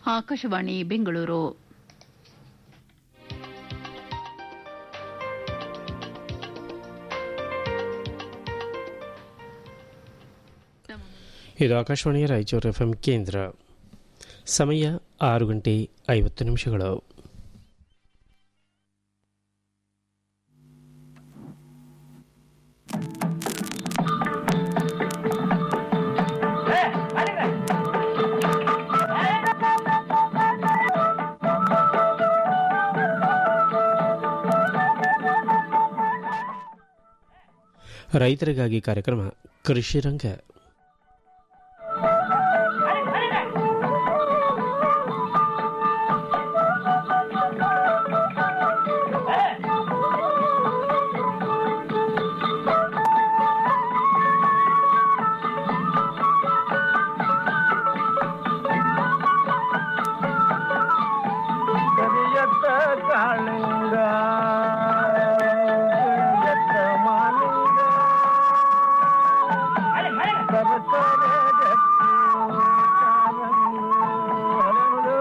ಆಕಾಶವಾಣಿ ಬೆಂಗಳೂರು ಇದು ಆಕಾಶವಾಣಿಯ Raichur F M ಕೇಂದ್ರ ಸಮಯ ಆರು ಗಂಟೆ ಐವತ್ತು ನಿಮಿಷಗಳು ರೈತರಿಗಾಗಿ ಕಾರ್ಯಕ್ರಮ ಕೃಷಿ ರಂಗ ಕರಿಯತ್ತ ಕಾಳಿಂಗ ಕರಿಯತ್ತ ಮಾಲಿಂಗ ಸರಸರ ಗಟ್ಟಿ ಕಾರಂಗಿ ಹರಳು.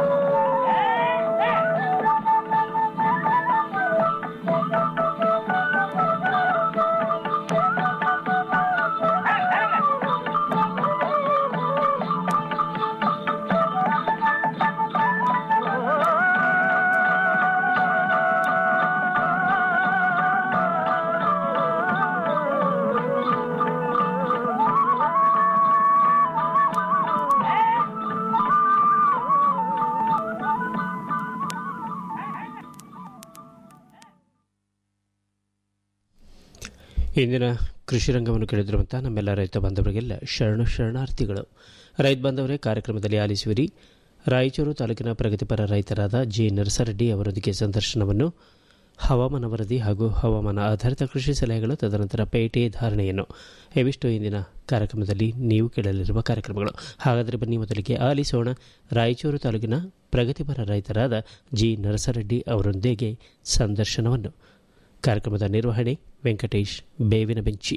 ಇಂದಿನ ಕೃಷಿ ರಂಗವನ್ನು ಕೇಳಿದಿರುವಂತಹ ನಮ್ಮೆಲ್ಲ ರೈತ ಬಾಂಧವರಿಗೆಲ್ಲ ಶರಣು ಶರಣಾರ್ಥಿಗಳು ರೈತ ಬಾಂಧವರೇ ಕಾರ್ಯಕ್ರಮದಲ್ಲಿ ಆಲಿಸುವಿರಿ ರಾಯಚೂರು ತಾಲೂಕಿನ ಪ್ರಗತಿಪರ ರೈತರಾದ ಜಿ ನರಸರೆಡ್ಡಿ ಅವರೊಂದಿಗೆ ಸಂದರ್ಶನವನ್ನು ಹವಾಮಾನ ವರದಿ ಹಾಗೂ ಹವಾಮಾನ ಆಧಾರಿತ ಕೃಷಿ ಸಲಹೆಗಳು ತದನಂತರ ಪೇಟೆ ಧಾರಣೆಯನ್ನು ಇವಿಷ್ಟು ಇಂದಿನ ಕಾರ್ಯಕ್ರಮದಲ್ಲಿ ನೀವು ಕೇಳಲಿರುವ ಕಾರ್ಯಕ್ರಮಗಳು ಹಾಗಾದರೆ ಬನ್ನಿ ಮೊದಲಿಗೆ ಆಲಿಸೋಣ ರಾಯಚೂರು ತಾಲೂಕಿನ ಪ್ರಗತಿಪರ ರೈತರಾದ ಜಿ ನರಸರೆಡ್ಡಿ ಅವರೊಂದಿಗೆ ಸಂದರ್ಶನವನ್ನು ಕಾರ್ಯಕ್ರಮದ ನಿರ್ವಹಣೆ ವೆಂಕಟೇಶ್ ಬೇವಿನ ಬೆಂಚಿ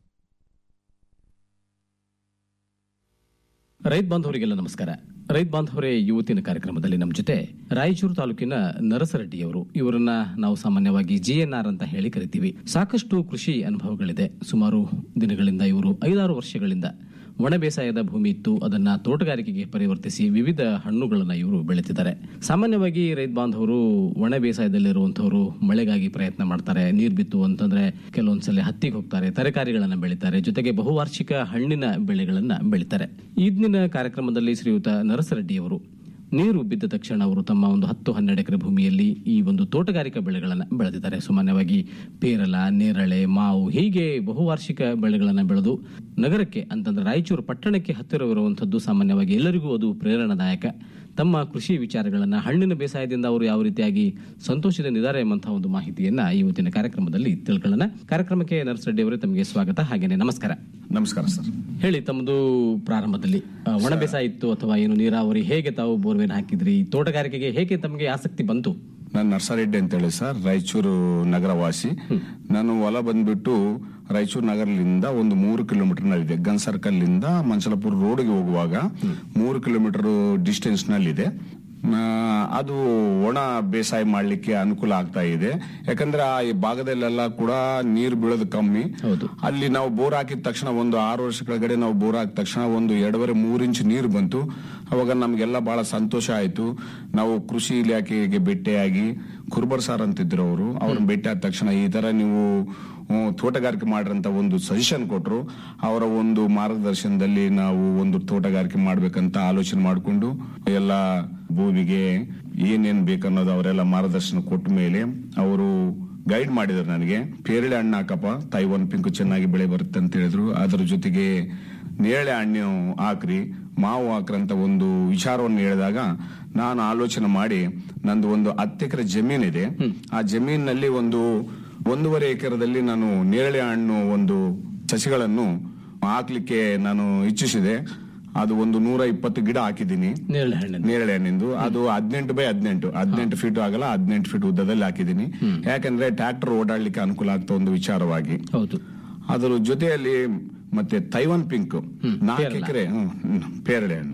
ರೈತ ಬಾಂಧವರಿಗೆಲ್ಲ ನಮಸ್ಕಾರ ರೈತ ಬಾಂಧವರೇ ಇವತ್ತಿನ ಕಾರ್ಯಕ್ರಮದಲ್ಲಿ ನಮ್ಮ ಜೊತೆ ರಾಯಚೂರು ತಾಲೂಕಿನ ನರಸರೆಡ್ಡಿಯವರು ಇವರನ್ನ ನಾವು ಸಾಮಾನ್ಯವಾಗಿ ಜಿಎನ್ಆರ್ ಅಂತ ಹೇಳಿ ಕರಿತೀವಿ ಸಾಕಷ್ಟು ಕೃಷಿ ಅನುಭವಗಳಿದೆ ಸುಮಾರು ದಿನಗಳಿಂದ ಇವರು ಐದಾರು ವರ್ಷಗಳಿಂದ ಒಣ ಬೇಸಾಯದ ಭೂಮಿ ಇತ್ತು ಅದನ್ನ ತೋಟಗಾರಿಕೆಗೆ ಪರಿವರ್ತಿಸಿ ವಿವಿಧ ಹಣ್ಣುಗಳನ್ನ ಇವರು ಬೆಳೆತಿದ್ದಾರೆ ಸಾಮಾನ್ಯವಾಗಿ ರೈತ ಬಾಂಧವರು ಒಣ ಬೇಸಾಯದಲ್ಲಿರುವಂತವರು ಮಳೆಗಾಗಿ ಪ್ರಯತ್ನ ಮಾಡ್ತಾರೆ ನೀರ್ ಬಿತ್ತು ಅಂತಂದ್ರೆ ಕೆಲವೊಂದ್ಸಲ ಹತ್ತಿಗೆ ಹೋಗ್ತಾರೆ ತರಕಾರಿಗಳನ್ನ ಬೆಳಿತಾರೆ ಜೊತೆಗೆ ಬಹುವಾರ್ಷಿಕ ಹಣ್ಣಿನ ಬೆಳೆಗಳನ್ನ ಬೆಳಿತಾರೆ ಈದಿನ ಕಾರ್ಯಕ್ರಮದಲ್ಲಿ ಶ್ರೀಯುತ ನರಸರೆಡ್ಡಿಯವರು ನೀರು ಬಿದ್ದ ತಕ್ಷಣ ಅವರು ತಮ್ಮ ಒಂದು ಹತ್ತು ಹನ್ನೆರಡು ಎಕರೆ ಭೂಮಿಯಲ್ಲಿ ಈ ಒಂದು ತೋಟಗಾರಿಕಾ ಬೆಳೆಗಳನ್ನು ಬೆಳೆದಿದ್ದಾರೆ ಸಾಮಾನ್ಯವಾಗಿ ಪೇರಲ ನೇರಳೆ ಮಾವು ಹೀಗೆ ಬಹುವಾರ್ಷಿಕ ಬೆಳೆಗಳನ್ನು ಬೆಳೆದು ನಗರಕ್ಕೆ ಅಂತಂದ್ರೆ ರಾಯಚೂರು ಪಟ್ಟಣಕ್ಕೆ ಹತ್ತಿರವಿರುವಂಥದ್ದು ಸಾಮಾನ್ಯವಾಗಿ ಎಲ್ಲರಿಗೂ ಅದು ಪ್ರೇರಣಾದಾಯಕ ತಮ್ಮ ಕೃಷಿ ವಿಚಾರಗಳನ್ನ ಹಣ್ಣಿನ ಬೇಸಾಯದಿಂದ ಅವರು ಯಾವ ರೀತಿಯಾಗಿ ಸಂತೋಷದಿಂದಿದ್ದಾರೆ ಎಂಬಂತಹ ಒಂದು ಮಾಹಿತಿಯನ್ನ ಇವತ್ತಿನ ಕಾರ್ಯಕ್ರಮದಲ್ಲಿ ತಿಳ್ಕೊಳ್ಳೋಣ ಕಾರ್ಯಕ್ರಮಕ್ಕೆ ನರಸರೆಡ್ಡಿ ಅವರೇ ತಮಗೆ ಸ್ವಾಗತ ಹಾಗೇನೆ ನಮಸ್ಕಾರ ನಮಸ್ಕಾರ ಸರ್ ಹೇಳಿ ತಮ್ಮದು ಪ್ರಾರಂಭದಲ್ಲಿ ಆ, ಒಣ ಬೇಸಾಯ ಇತ್ತು ಅಥವಾ ಏನು ನೀರಾವರಿ ಹೇಗೆ ತಾವು ಬೋರ್ವೆಲ್ ಹಾಕಿದ್ರಿ ತೋಟಗಾರಿಕೆಗೆ ಹೇಗೆ ತಮಗೆ ಆಸಕ್ತಿ ಬಂತು ನಾನು ನರ್ಸರೆಡ್ಡಿ ಅಂತೇಳಿ ಸರ್ ರಾಯಚೂರು ನಗರವಾಸಿ ನಾನು ಹೊಲ ಬಂದ್ಬಿಟ್ಟು ರಾಯಚೂರು ನಗರದಿಂದ ಒಂದು ಮೂರು ಕಿಲೋಮೀಟರ್ ನಲ್ಲಿದೆ ಗನ್ ಸರ್ಕಲ್ ಇಂದ ಮಂಚಲಪುರ ರೋಡ್ಗೆ ಹೋಗುವಾಗ ಮೂರು ಕಿಲೋಮೀಟರ್ ಡಿಸ್ಟೆನ್ಸ್ ನಲ್ಲಿದೆ ಆ, ಅದು ಒಣ ಬೇಸಾಯ ಮಾಡ್ಲಿಕ್ಕೆ ಅನುಕೂಲ ಆಗ್ತಾ ಇದೆ ಯಾಕಂದ್ರೆ ಆ ಈ ಭಾಗದಲ್ಲೆಲ್ಲ ಕೂಡ ನೀರು ಬೀಳೋದು ಕಮ್ಮಿ ಹೌದು. ಅಲ್ಲಿ ನಾವು ಬೋರ್ ಹಾಕಿದ ತಕ್ಷಣ ಒಂದು ಆರು ವರ್ಷ ಕೆಳಗಡೆ ನಾವು ಬೋರ್ ಹಾಕಿದ ತಕ್ಷಣ ಒಂದು ಎರಡೂವರೆ ಮೂರು ಇಂಚ್ ನೀರು ಬಂತು ಅವಾಗ ನಮ್ಗೆಲ್ಲ ಬಹಳ ಸಂತೋಷ ಆಯ್ತು ನಾವು ಕೃಷಿ ಇಲಾಖೆಗೆ ಭೇಟಿಯಾಗಿ ಕುರ್ಬರ್ ಸಾರ್ ಅಂತಿದ್ರು ಅವರು ಅವ್ರನ್ನ ಭೇಟಿ ಆದ ತಕ್ಷಣ ಈ ತರ ನೀವು ಹ್ಮ್, ತೋಟಗಾರಿಕೆ ಮಾಡ್ರಂತ ಒಂದು ಸಜೆಷನ್ ಕೊಟ್ರು ಅವರ ಒಂದು ಮಾರ್ಗದರ್ಶನದಲ್ಲಿ ನಾವು ಒಂದು ತೋಟಗಾರಿಕೆ ಮಾಡ್ಬೇಕಂತ ಆಲೋಚನೆ ಮಾಡಿಕೊಂಡು ಎಲ್ಲ ಭೂಮಿಗೆ ಏನೇನ್ ಬೇಕನ್ನೋದು ಅವರೆಲ್ಲ ಮಾರ್ಗದರ್ಶನ ಕೊಟ್ಟ ಮೇಲೆ ಅವರು ಗೈಡ್ ಮಾಡಿದ್ರು ನನಗೆ ಪೇರಳೆ ಹಣ್ಣು ಹಾಕಪ್ಪ ತೈವಾನ್ ಪಿಂಕು ಚೆನ್ನಾಗಿ ಬೆಳೆ ಬರುತ್ತೆ ಅಂತ ಹೇಳಿದ್ರು ಅದರ ಜೊತೆಗೆ ನೇರಳೆ ಹಣ್ಣು ಹಾಕ್ರಿ ಮಾವು ಹಾಕ್ರಂತ ಒಂದು ವಿಚಾರವನ್ನು ಹೇಳಿದಾಗ ನಾನು ಆಲೋಚನೆ ಮಾಡಿ ನಂದು ಒಂದು ಹತ್ತು ಎಕರೆ ಜಮೀನಿದೆ ಆ ಜಮೀನಿನಲ್ಲಿ ಒಂದು ಒಂದೂವರೆ ಎಕರೆದಲ್ಲಿ ನಾನು ನೇರಳೆ ಹಣ್ಣು ಒಂದು ಸಸಿಗಳನ್ನು ಹಾಕ್ಲಿಕ್ಕೆ ನಾನು ಇಚ್ಛಿಸಿದೆ ಅದು ಒಂದು ನೂರ ಇಪ್ಪತ್ತು ಗಿಡ ಹಾಕಿದ್ದೀನಿ ನೇರಳೆ ಹಣ್ಣಿನ ನೇರಳೆ ಹಣ್ಣಿಂದು ಅದು ಹದಿನೆಂಟು ಬೈ ಹದಿನೆಂಟು ಹದಿನೆಂಟು ಫೀಟ್ ಆಗಲ್ಲ ಹದಿನೆಂಟು ಫೀಟ್ ಉದ್ದದಲ್ಲಿ ಹಾಕಿದ್ದೀನಿ ಯಾಕಂದ್ರೆ ಟ್ರ್ಯಾಕ್ಟರ್ ಓಡಾಡ್ಲಿಕ್ಕೆ ಅನುಕೂಲ ಆಗ್ತಾ ಒಂದು ವಿಚಾರವಾಗಿ ಹೌದು ಅದರ ಜೊತೆಯಲ್ಲಿ ಮತ್ತೆ ತೈವಾನ್ ಪಿಂಕ್ ನಾಲ್ಕು ಪೇರಲ. ಎಕರೆ ಪೇರಳೆ ಹಣ್ಣು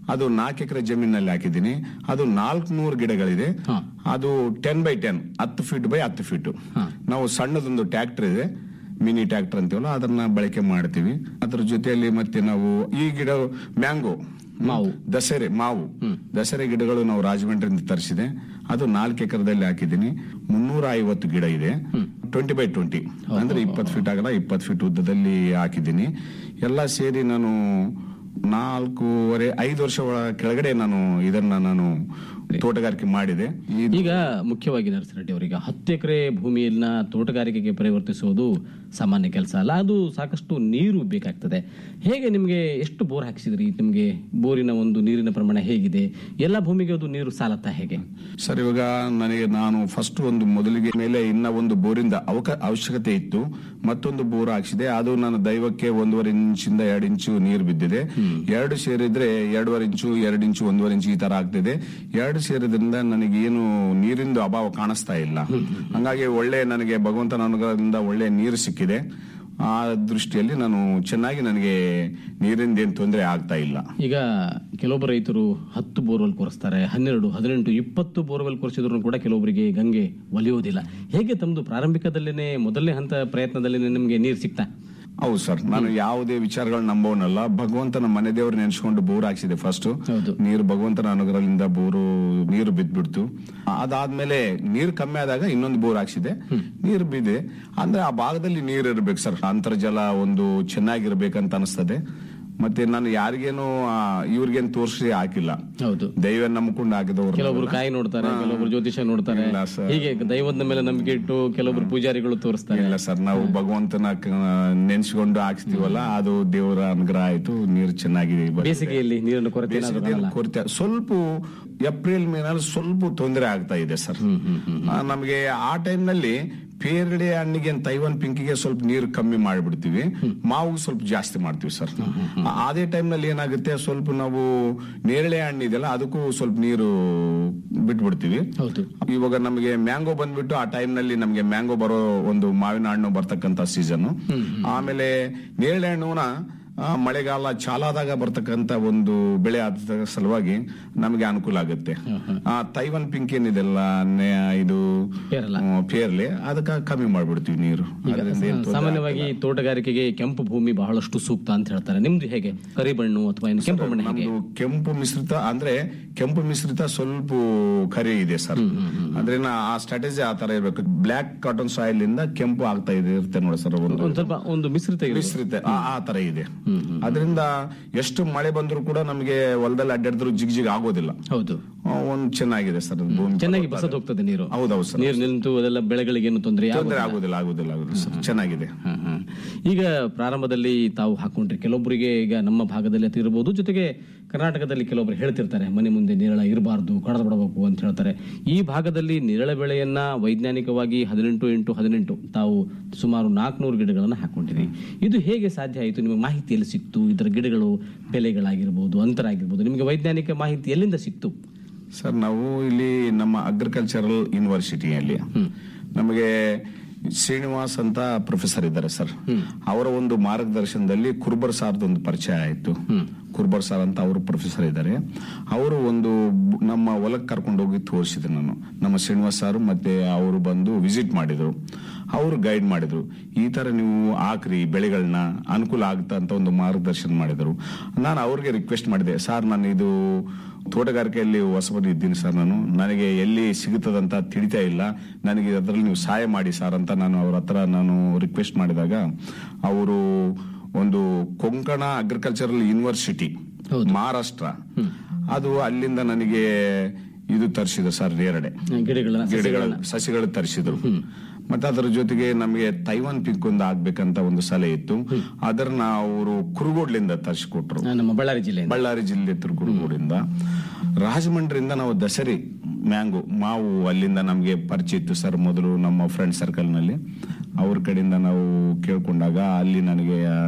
ಅದು ನಾಲ್ಕು ಎಕರೆ ಜಮೀನಲ್ಲಿ ಹಾಕಿದ್ದೀನಿ ಅದು ನಾಲ್ಕುನೂರು ಗಿಡಗಳಿದೆ ಹಾ. ಅದು ಟೆನ್ ಬೈ ಟೆನ್ ಹತ್ತು ಫೀಟ್ ಬೈ ಹತ್ತು ಫೀಟ್ ಹಾ. ನಾವು ಸಣ್ಣದೊಂದು ಟ್ರ್ಯಾಕ್ಟರ್ ಇದೆ ಮಿನಿ ಟ್ರ್ಯಾಕ್ಟರ್ ಅಂತೀವಲ್ಲ ಅದನ್ನ ಬಳಕೆ ಮಾಡ್ತೀವಿ ಅದ್ರ ಜೊತೆಯಲ್ಲಿ ಮತ್ತೆ ನಾವು ಈ ಗಿಡ ಮ್ಯಾಂಗೋ ಮಾವು. ದಸರೆ ಮಾವು ದಸರೆ ಗಿಡಗಳು ನಾವು ರಾಜమండ్ರಿಯಿಂದ ತರಿಸಿದೆ ಅದು ನಾಲ್ಕು ಎಕರೆದಲ್ಲಿ ಹಾಕಿದ್ದೀನಿ ಮುನ್ನೂರ ಐವತ್ತು ಗಿಡ ಇದೆ ಟ್ವೆಂಟಿ ಬೈ ಟ್ವೆಂಟಿ ಅಂದ್ರೆ ಇಪ್ಪತ್ತು ಫೀಟ್ ಆಗಲ್ಲ ಇಪ್ಪತ್ತು ಫೀಟ್ ಉದ್ದದಲ್ಲಿ ಹಾಕಿದ್ದೀನಿ ಎಲ್ಲ ಸೇರಿ ನಾನು ನಾಲ್ಕೂವರೆ ಐದು ವರ್ಷ ಒಳ- ಕೆಳಗಡೆ ನಾನು ಇದನ್ನ ನಾನು ತೋಟಗಾರಿಕೆ ಮಾಡಿದೆ ಈ ಈಗ ಮುಖ್ಯವಾಗಿ ನರಸಿರೆಡ್ಡಿ ಅವರಿಗೆ ಹತ್ತು ಎಕರೆ ಭೂಮಿಯನ್ನ ತೋಟಗಾರಿಕೆಗೆ ಪರಿವರ್ತಿಸುವುದು ಸಾಮಾನ್ಯ ಕೆಲಸ ಅಲ್ಲ ಅದು ಸಾಕಷ್ಟು ನೀರು ಬೇಕಾಗ್ತದೆ ಹೇಗೆ ನಿಮಗೆ ಎಷ್ಟು ಬೋರ್ ಹಾಕಿಸಿದ್ರಿ ನಿಮಗೆ ಬೋರಿನ ಒಂದು ನೀರಿನ ಪ್ರಮಾಣ ಹೇಗಿದೆ ಎಲ್ಲ ಭೂಮಿಗೆ ಅದು ನೀರು ಸಾಲತ್ತಾ ಹೇಗೆ ಸರ್ ಇವಾಗ ನನಗೆ ನಾನು ಫಸ್ಟ್ ಒಂದು ಮೊದಲಿಗೆ ಮೇಲೆ ಇನ್ನ ಒಂದು ಬೋರಿಂದ ಅವಕ ಅವಶ್ಯಕತೆ ಇತ್ತು ಮತ್ತೊಂದು ಬೋರ್ ಹಾಕ್ಸಿದೆ ಅದು ನನ್ನ ದೈವಕ್ಕೆ ಒಂದೂವರೆ ಇಂಚಿಂದ ಎರಡು ಇಂಚು ನೀರು ಬಿದ್ದಿದೆ ಎರಡು ಸೇರಿದ್ರೆ ಎರಡೂವರೆ ಇಂಚು ಎರಡು ಇಂಚು ಒಂದೂವರೆ ಇಂಚು ಈ ತರ ಆಗ್ತಿದೆ ಎರಡು ಸೇರಿದ್ರಿಂದ ನನಗೆ ಏನು ನೀರಿಂದು ಅಭಾವ ಕಾಣಿಸ್ತಾ ಇಲ್ಲ ಹಂಗಾಗಿ ಒಳ್ಳೆ ನನಗೆ ಭಗವಂತನ ಅನುಗ್ರಹದಿಂದ ಒಳ್ಳೆ ನೀರು ಸಿಕ್ಕಿದೆ ಆ ದೃಷ್ಟಿಯಲ್ಲಿ ನಾನು ಚೆನ್ನಾಗಿ ನನಗೆ ನೀರಿಂದ ಏನು ತೊಂದರೆ ಆಗ್ತಾ ಇಲ್ಲ ಈಗ ಕೆಲವೊಬ್ಬ ರೈತರು ಹತ್ತು ಬೋರ್ವೆಲ್ ಕೊರೆಸ್ತಾರೆ ಹನ್ನೆರಡು ಹದಿನೆಂಟು ಇಪ್ಪತ್ತು ಬೋರ್ವೆಲ್ ಕೊರೆಸಿದ್ರು ಕೂಡ ಕೆಲವೊಬ್ಬರಿಗೆ ಗಂಗೆ ಒಲಿಯೋದಿಲ್ಲ ಹೇಗೆ ತಮ್ಮದು ಪ್ರಾರಂಭಿಕದಲ್ಲೇನೆ ಮೊದಲನೇ ಹಂತ ಪ್ರಯತ್ನದಲ್ಲೇನೆ ನಿಮಗೆ ನೀರು ಸಿಗ್ತಾ ಹೌದು ಸರ್ ನಾನು ಯಾವುದೇ ವಿಚಾರಗಳು ನಂಬೋನಲ್ಲ ಭಗವಂತನ ಮನೆ ದೇವ್ರು ನೆನೆಸ್ಕೊಂಡು ಬೋರ್ ಹಾಕ್ಸಿದೆ ಫಸ್ಟ್ ಹೌದು. ನೀರು ಭಗವಂತನ ಅನುಗ್ರಹದಿಂದ ಬೋರು ನೀರು ಬಿದ್ದ್ಬಿಡ್ತು ಅದಾದ್ಮೇಲೆ ನೀರು ಕಮ್ಮಿ ಆದಾಗ ಇನ್ನೊಂದು ಬೋರ್ ಹಾಕ್ಸಿದೆ ನೀರು ಬಿದ್ದೆ ಅಂದ್ರೆ ಆ ಭಾಗದಲ್ಲಿ ನೀರು ಇರ್ಬೇಕು ಸರ್ ಅಂತರ್ಜಲ ಒಂದು ಚೆನ್ನಾಗಿರ್ಬೇಕಂತ ಅನಿಸ್ತದೆ ಮತ್ತೆ ನಾನು ಯಾರಿಗೇನು ಆ, ಇವ್ರಿಗೇನು ತೋರಿಸಿ ಹಾಕಿಲ್ಲ ಹೌದು ದೈವ ನಂಬ್ಕೊಂಡು ಹಾಕಿದವ್ರು ಕೆಲವೊಬ್ರು ಕಾಯಿ ನೋಡ್ತಾರೆ ಕೆಲವೊಬ್ರು ಜ್ಯೋತಿಷ ನೋಡ್ತಾರೆ ಇಲ್ಲ ಸರ್. ಹೀಗೆ ದೈವದ ಮೇಲೆ ನಂಬಿಕೆ ಇಟ್ಟು ಕೆಲವೊಬ್ರು ಪೂಜಾರಿಗಳು ತೋರಿಸ್ತಾರೆ ಇಲ್ಲ ಸರ್ ನಾವು ಭಗವಂತನ ಕ- ನೆನ್ಸ್ಕೊಂಡು ಹಾಕ್ಸ್ತೀವಲ್ಲ ಅದು ದೇವರ ಅನುಗ್ರಹ ಆಯ್ತು ನೀರು ಚೆನ್ನಾಗಿ ಬಂದಿದೆ. ಬೇಸಿಗೆಯಲ್ಲಿ ನೀರಿನ ಕೊರತೆ ಏನಾದ್ರು ಬೇಸಿಗೆಯಲ್ಲಿ ಕಾಣಲ್ಲ? ಕೊರತೆ ಸ್ವಲ್ಪ ಏಪ್ರಿಲ್ ಮೇನಲ್ಲಿ ಸ್ವಲ್ಪ ತೊಂದರೆ ಆಗ್ತಾ ಇದೆ ಸರ್ ಆ, ನಮಗೆ ಆ ಟೈಮ್ ನಲ್ಲಿ ಪೇರಳೆ ಹಣ್ಣಿಗೆ ತೈವನ್ ಪಿಂಕಿಗೆ ಸ್ವಲ್ಪ ನೀರು ಕಮ್ಮಿ ಮಾಡಿಬಿಡ್ತೀವಿ ಮಾವು ಸ್ವಲ್ಪ ಜಾಸ್ತಿ ಮಾಡ್ತೀವಿ ಸರ್ ಆ- ಅದೇ ಟೈಮ್ ನಲ್ಲಿ ಏನಾಗುತ್ತೆ ಸ್ವಲ್ಪ ನಾವು ನೇರಳೆ ಹಣ್ಣು ಇದೆಯಲ್ಲ ಅದಕ್ಕೂ ಸ್ವಲ್ಪ ನೀರು ಬಿಟ್ಬಿಡ್ತೀವಿ ಹೌದು ಇವಾಗ ನಮಗೆ ಮ್ಯಾಂಗೋ ಬಂದ್ಬಿಟ್ಟು ಆ ಟೈಮ್ ನಲ್ಲಿ ನಮಗೆ ಮ್ಯಾಂಗೋ ಬರೋ ಒಂದು ಮಾವಿನ ಹಣ್ಣು ಬರ್ತಕ್ಕಂತ ಸೀಸನ್ ಆಮೇಲೆ ನೇರಳೆ ಹಣ್ಣುನ ಆ, ಮಳೆಗಾಲ ಚಾಲಾದಾಗ ಬರ್ತಕ್ಕಂತ ಒಂದು ಬೆಳೆ ಆದ ಸಲುವಾಗಿ ನಮಗೆ ಅನುಕೂಲ ಆಗುತ್ತೆ ಆ ತೈವನ್ ಪಿಂಕ್ ಏನಿದೆಲ್ಲ ನೆ- ಇದು ಪೇರಲ. ಹ್ಮ್, ಪೇರ್ಲೆ ಅದಕ್ಕೆ ಕಮ್ಮಿ ಮಾಡ್ಬಿಡ್ತೀವಿ ನೀರು ಅದರಿಂದ ಏನ್ ತೊಂದ್ರೆ ಸಾಮಾನ್ಯವಾಗಿ ತೋಟಗಾರಿಕೆಗೆ ಕೆಂಪು ಭೂಮಿ ಬಹಳಷ್ಟು ಸೂಕ್ತ ಅಂತ ಹೇಳ್ತಾರೆ ನಿಮ್ದು ಹೇಗೆ ಕರಿಬಣ್ಣು ಅಥವಾ ಏನು ಕೆಂಪು ಮಣ್ಣು ಹೇಗೆ ನಮ್ದು ಕೆಂಪು ಮಿಶ್ರಿತ ಅಂದ್ರೆ ಕೆಂಪು ಮಿಶ್ರಿತ ಸ್ವಲ್ಪ ಕರಿ ಇದೆ ಸರ್ ಅಂದ್ರೆ ನಾ ಆ ಸ್ಟ್ರಾಟಜಿ ಆ ತರ ಇರ್ಬೇಕು ಬ್ಲಾಕ್ ಕಾಟನ್ ಸಾಯಿಲ್ ಇಂದ ಕೆಂಪು ಆಗ್ತಾ ಇದೆ ಇರುತ್ತೆ ನೋಡಿ ಸರ್ ಒಂದು ಒಂದ್ ಸ್ವಲ್ಪ ಒಂದು ಮಿಶ್ರಿತ ಇರೋದು. ಮಿಶ್ರಿತ ಆ- ಆ ತರ ಇದೆ ಅದರಿಂದ ಎಷ್ಟು ಮಳೆ ಬಂದ್ರು ಕೂಡ ನಮಗೆ ಹೊಲದಲ್ಲಿ ಅಡ್ಡಾಡಿದ್ರು ಜಿಗ್ ಜಿಗ್ ಆಗೋದಿಲ್ಲ ಹೌದು ಆ, ಒಂದ್ ಚೆನ್ನಾಗಿದೆ ಸರ್ ಅದು ಭೂಮಿ ಚೆನ್ನಾಗಿ ಬಸದ್ ಹೋಗ್ತದೆ ನೀರು ಹೌದೌದು ಸರ್ ನೀರು ನಿಂತು ಅದೆಲ್ಲ ಬೆಳೆಗಳಿಗೆ ಏನು ತೊಂದರೆ ತೊಂದರೆ ಆಗೋದಿಲ್ಲ ಆಗೋದಿಲ್ಲ ಆಗೋದಿಲ್ಲ ಸರ್ ಚೆನ್ನಾಗಿದೆ ಈಗ ಪ್ರಾರಂಭದಲ್ಲಿ ತಾವು ಹಾಕೊಂಡ್ರಿ ಕೆಲವೊಬ್ಬರಿಗೆ ಈಗ ನಮ್ಮ ಭಾಗದಲ್ಲಿ ಅದು ಇರ್ಬೋದು ಜೊತೆಗೆ ಕರ್ನಾಟಕದಲ್ಲಿ ಕೆಲವೊಬ್ರು ಹೇಳ್ತಿರ್ತಾರೆ ಮನೆ ಮುಂದೆ ನೇರಳ ಇರಬಾರ್ದು ಕಳೆದು ಬಿಡಬೇಕು ಅಂತ ಹೇಳ್ತಾರೆ ಈ ಭಾಗದಲ್ಲಿ ನೇರಳೆ ಬೆಳೆಯನ್ನ ವೈಜ್ಞಾನಿಕವಾಗಿ ಹದಿನೆಂಟು ಎಂಟು ಹದಿನೆಂಟು ತಾವು ಸುಮಾರು ನಾಲ್ಕುನೂರು ಗಿಡಗಳನ್ನು ಹಾಕೊಂಡಿರಿ ಇದು ಹೇಗೆ ಸಾಧ್ಯ ಆಯಿತು ನಿಮಗೆ ಮಾಹಿತಿ ಎಲ್ಲಿ ಸಿಕ್ತು ಇದರ ಗಿಡಗಳು ಬೆಲೆಗಳಾಗಿರ್ಬೋದು ಅಂತರ ಆಗಿರ್ಬೋದು ನಿಮಗೆ ವೈಜ್ಞಾನಿಕ ಮಾಹಿತಿ ಎಲ್ಲಿಂದ ಸಿಕ್ತು ಸರ್ ನಾವು ಇಲ್ಲಿ ನಮ್ಮ ಅಗ್ರಿಕಲ್ಚರಲ್ ಯೂನಿವರ್ಸಿಟಿಯಲ್ಲಿ ನಮಗೆ ಶ್ರೀನಿವಾಸ್ ಅಂತ ಪ್ರೊಫೆಸರ್ ಇದ್ದಾರೆ ಸರ್ ಅವರ ಒಂದು ಮಾರ್ಗದರ್ಶನದಲ್ಲಿ ಕುರ್ಬರ್ ಸಾರ್ದು ಒಂದು ಪರಿಚಯ ಆಯಿತು ಕುರ್ಬರ್ ಸಾರ್ ಅಂತ ಅವರು ಪ್ರೊಫೆಸರ್ ಇದ್ದಾರೆ ಅವರು ಒಂದು ಬ್- ನಮ್ಮ ಹೊಲಕ್ಕೆ ಕರ್ಕೊಂಡು ಹೋಗಿ ತೋರಿಸಿದೆ ನಾನು ನಮ್ಮ ಶ್ರೀನಿವಾಸ್ ಸಾರು ಮತ್ತೆ ಅವರು ಬಂದು ವಿಸಿಟ್ ಮಾಡಿದ್ರು ಅವರು ಗೈಡ್ ಮಾಡಿದ್ರು ಈ ತರ ನೀವು ಹಾಕ್ರಿ ಬೆಳೆಗಳನ್ನ ಅನುಕೂಲ ಆಗುತ್ತಾ ಅಂತ ಒಂದು ಮಾರ್ಗದರ್ಶನ ಮಾಡಿದರು ನಾನು ಅವ್ರಿಗೆ ರಿಕ್ವೆಸ್ಟ್ ಮಾಡಿದೆ ಸರ್ ನಾನು ಇದು ತೋಟಗಾರಿಕೆಯಲ್ಲಿ ಹೊಸಬರು ಇದ್ದೀನಿ ಸರ್ ನಾನು ನನಗೆ ಎಲ್ಲಿ ಸಿಗುತ್ತದಂತ ತಿಳಿತಾ ಇಲ್ಲ ನನಗೆ ಅದರಲ್ಲಿ ನೀವು ಸಹಾಯ ಮಾಡಿ ಸರ್ ಅಂತ ನಾನು ಅವ್ರ ಹತ್ರ ನಾನು ರಿಕ್ವೆಸ್ಟ್ ಮಾಡಿದಾಗ ಅವರು ಒಂದು ಕೊಂಕಣ ಅಗ್ರಿಕಲ್ಚರಲ್ ಯೂನಿವರ್ಸಿಟಿ ಮಹಾರಾಷ್ಟ್ರ ಅದು ಅಲ್ಲಿಂದ ನನಗೆ ಇದು ತರಿಸಿದ್ರು ಸರ್ ನೇರಡೆ ಗಿಡಗಳನ್ನ ಗಿಡಗಳು ಸಸಿಗಳು ತರಿಸಿದ್ರು ಮತ್ತೆ ಅದರ ಜೊತೆಗೆ ನಮಗೆ ತೈವಾನ್ ಪಿಂಕ್ ಒಂದು ಆಗ್ಬೇಕಂತ ಒಂದು ಸಲಹೆ ಇತ್ತು ಅದನ್ನ ಅವರು ಕುರುಗೋಡ್ಲಿಂದ ತರಿಸಿಕೊಟ್ರು ನಮ್ಮ ಬಳ್ಳಾರಿ ಜಿಲ್ಲೆಯಿಂದ ಬಳ್ಳಾರಿ ಜಿಲ್ಲೆ ತುರುಕುರುಗೂಡಿಂದ ರಾಜಮಂಡ್ರಿಯಿಂದ ನಾವು ದಸರಿ ಮ್ಯಾಂಗೋ ಮಾವು ಅಲ್ಲಿಂದ ನಮಗೆ ಪರಿಚಯ ಇತ್ತು ಸರ್ ಮೊದಲು ನಮ್ಮ ಫ್ರೆಂಡ್ ಸರ್ಕಲ್ ನಲ್ಲಿ ಅವ್ರ ಕಡೆಯಿಂದ ನಾವು ಕೇಳ್ಕೊಂಡಾಗ ಅಲ್ಲಿ ನನಗೆ ಆ,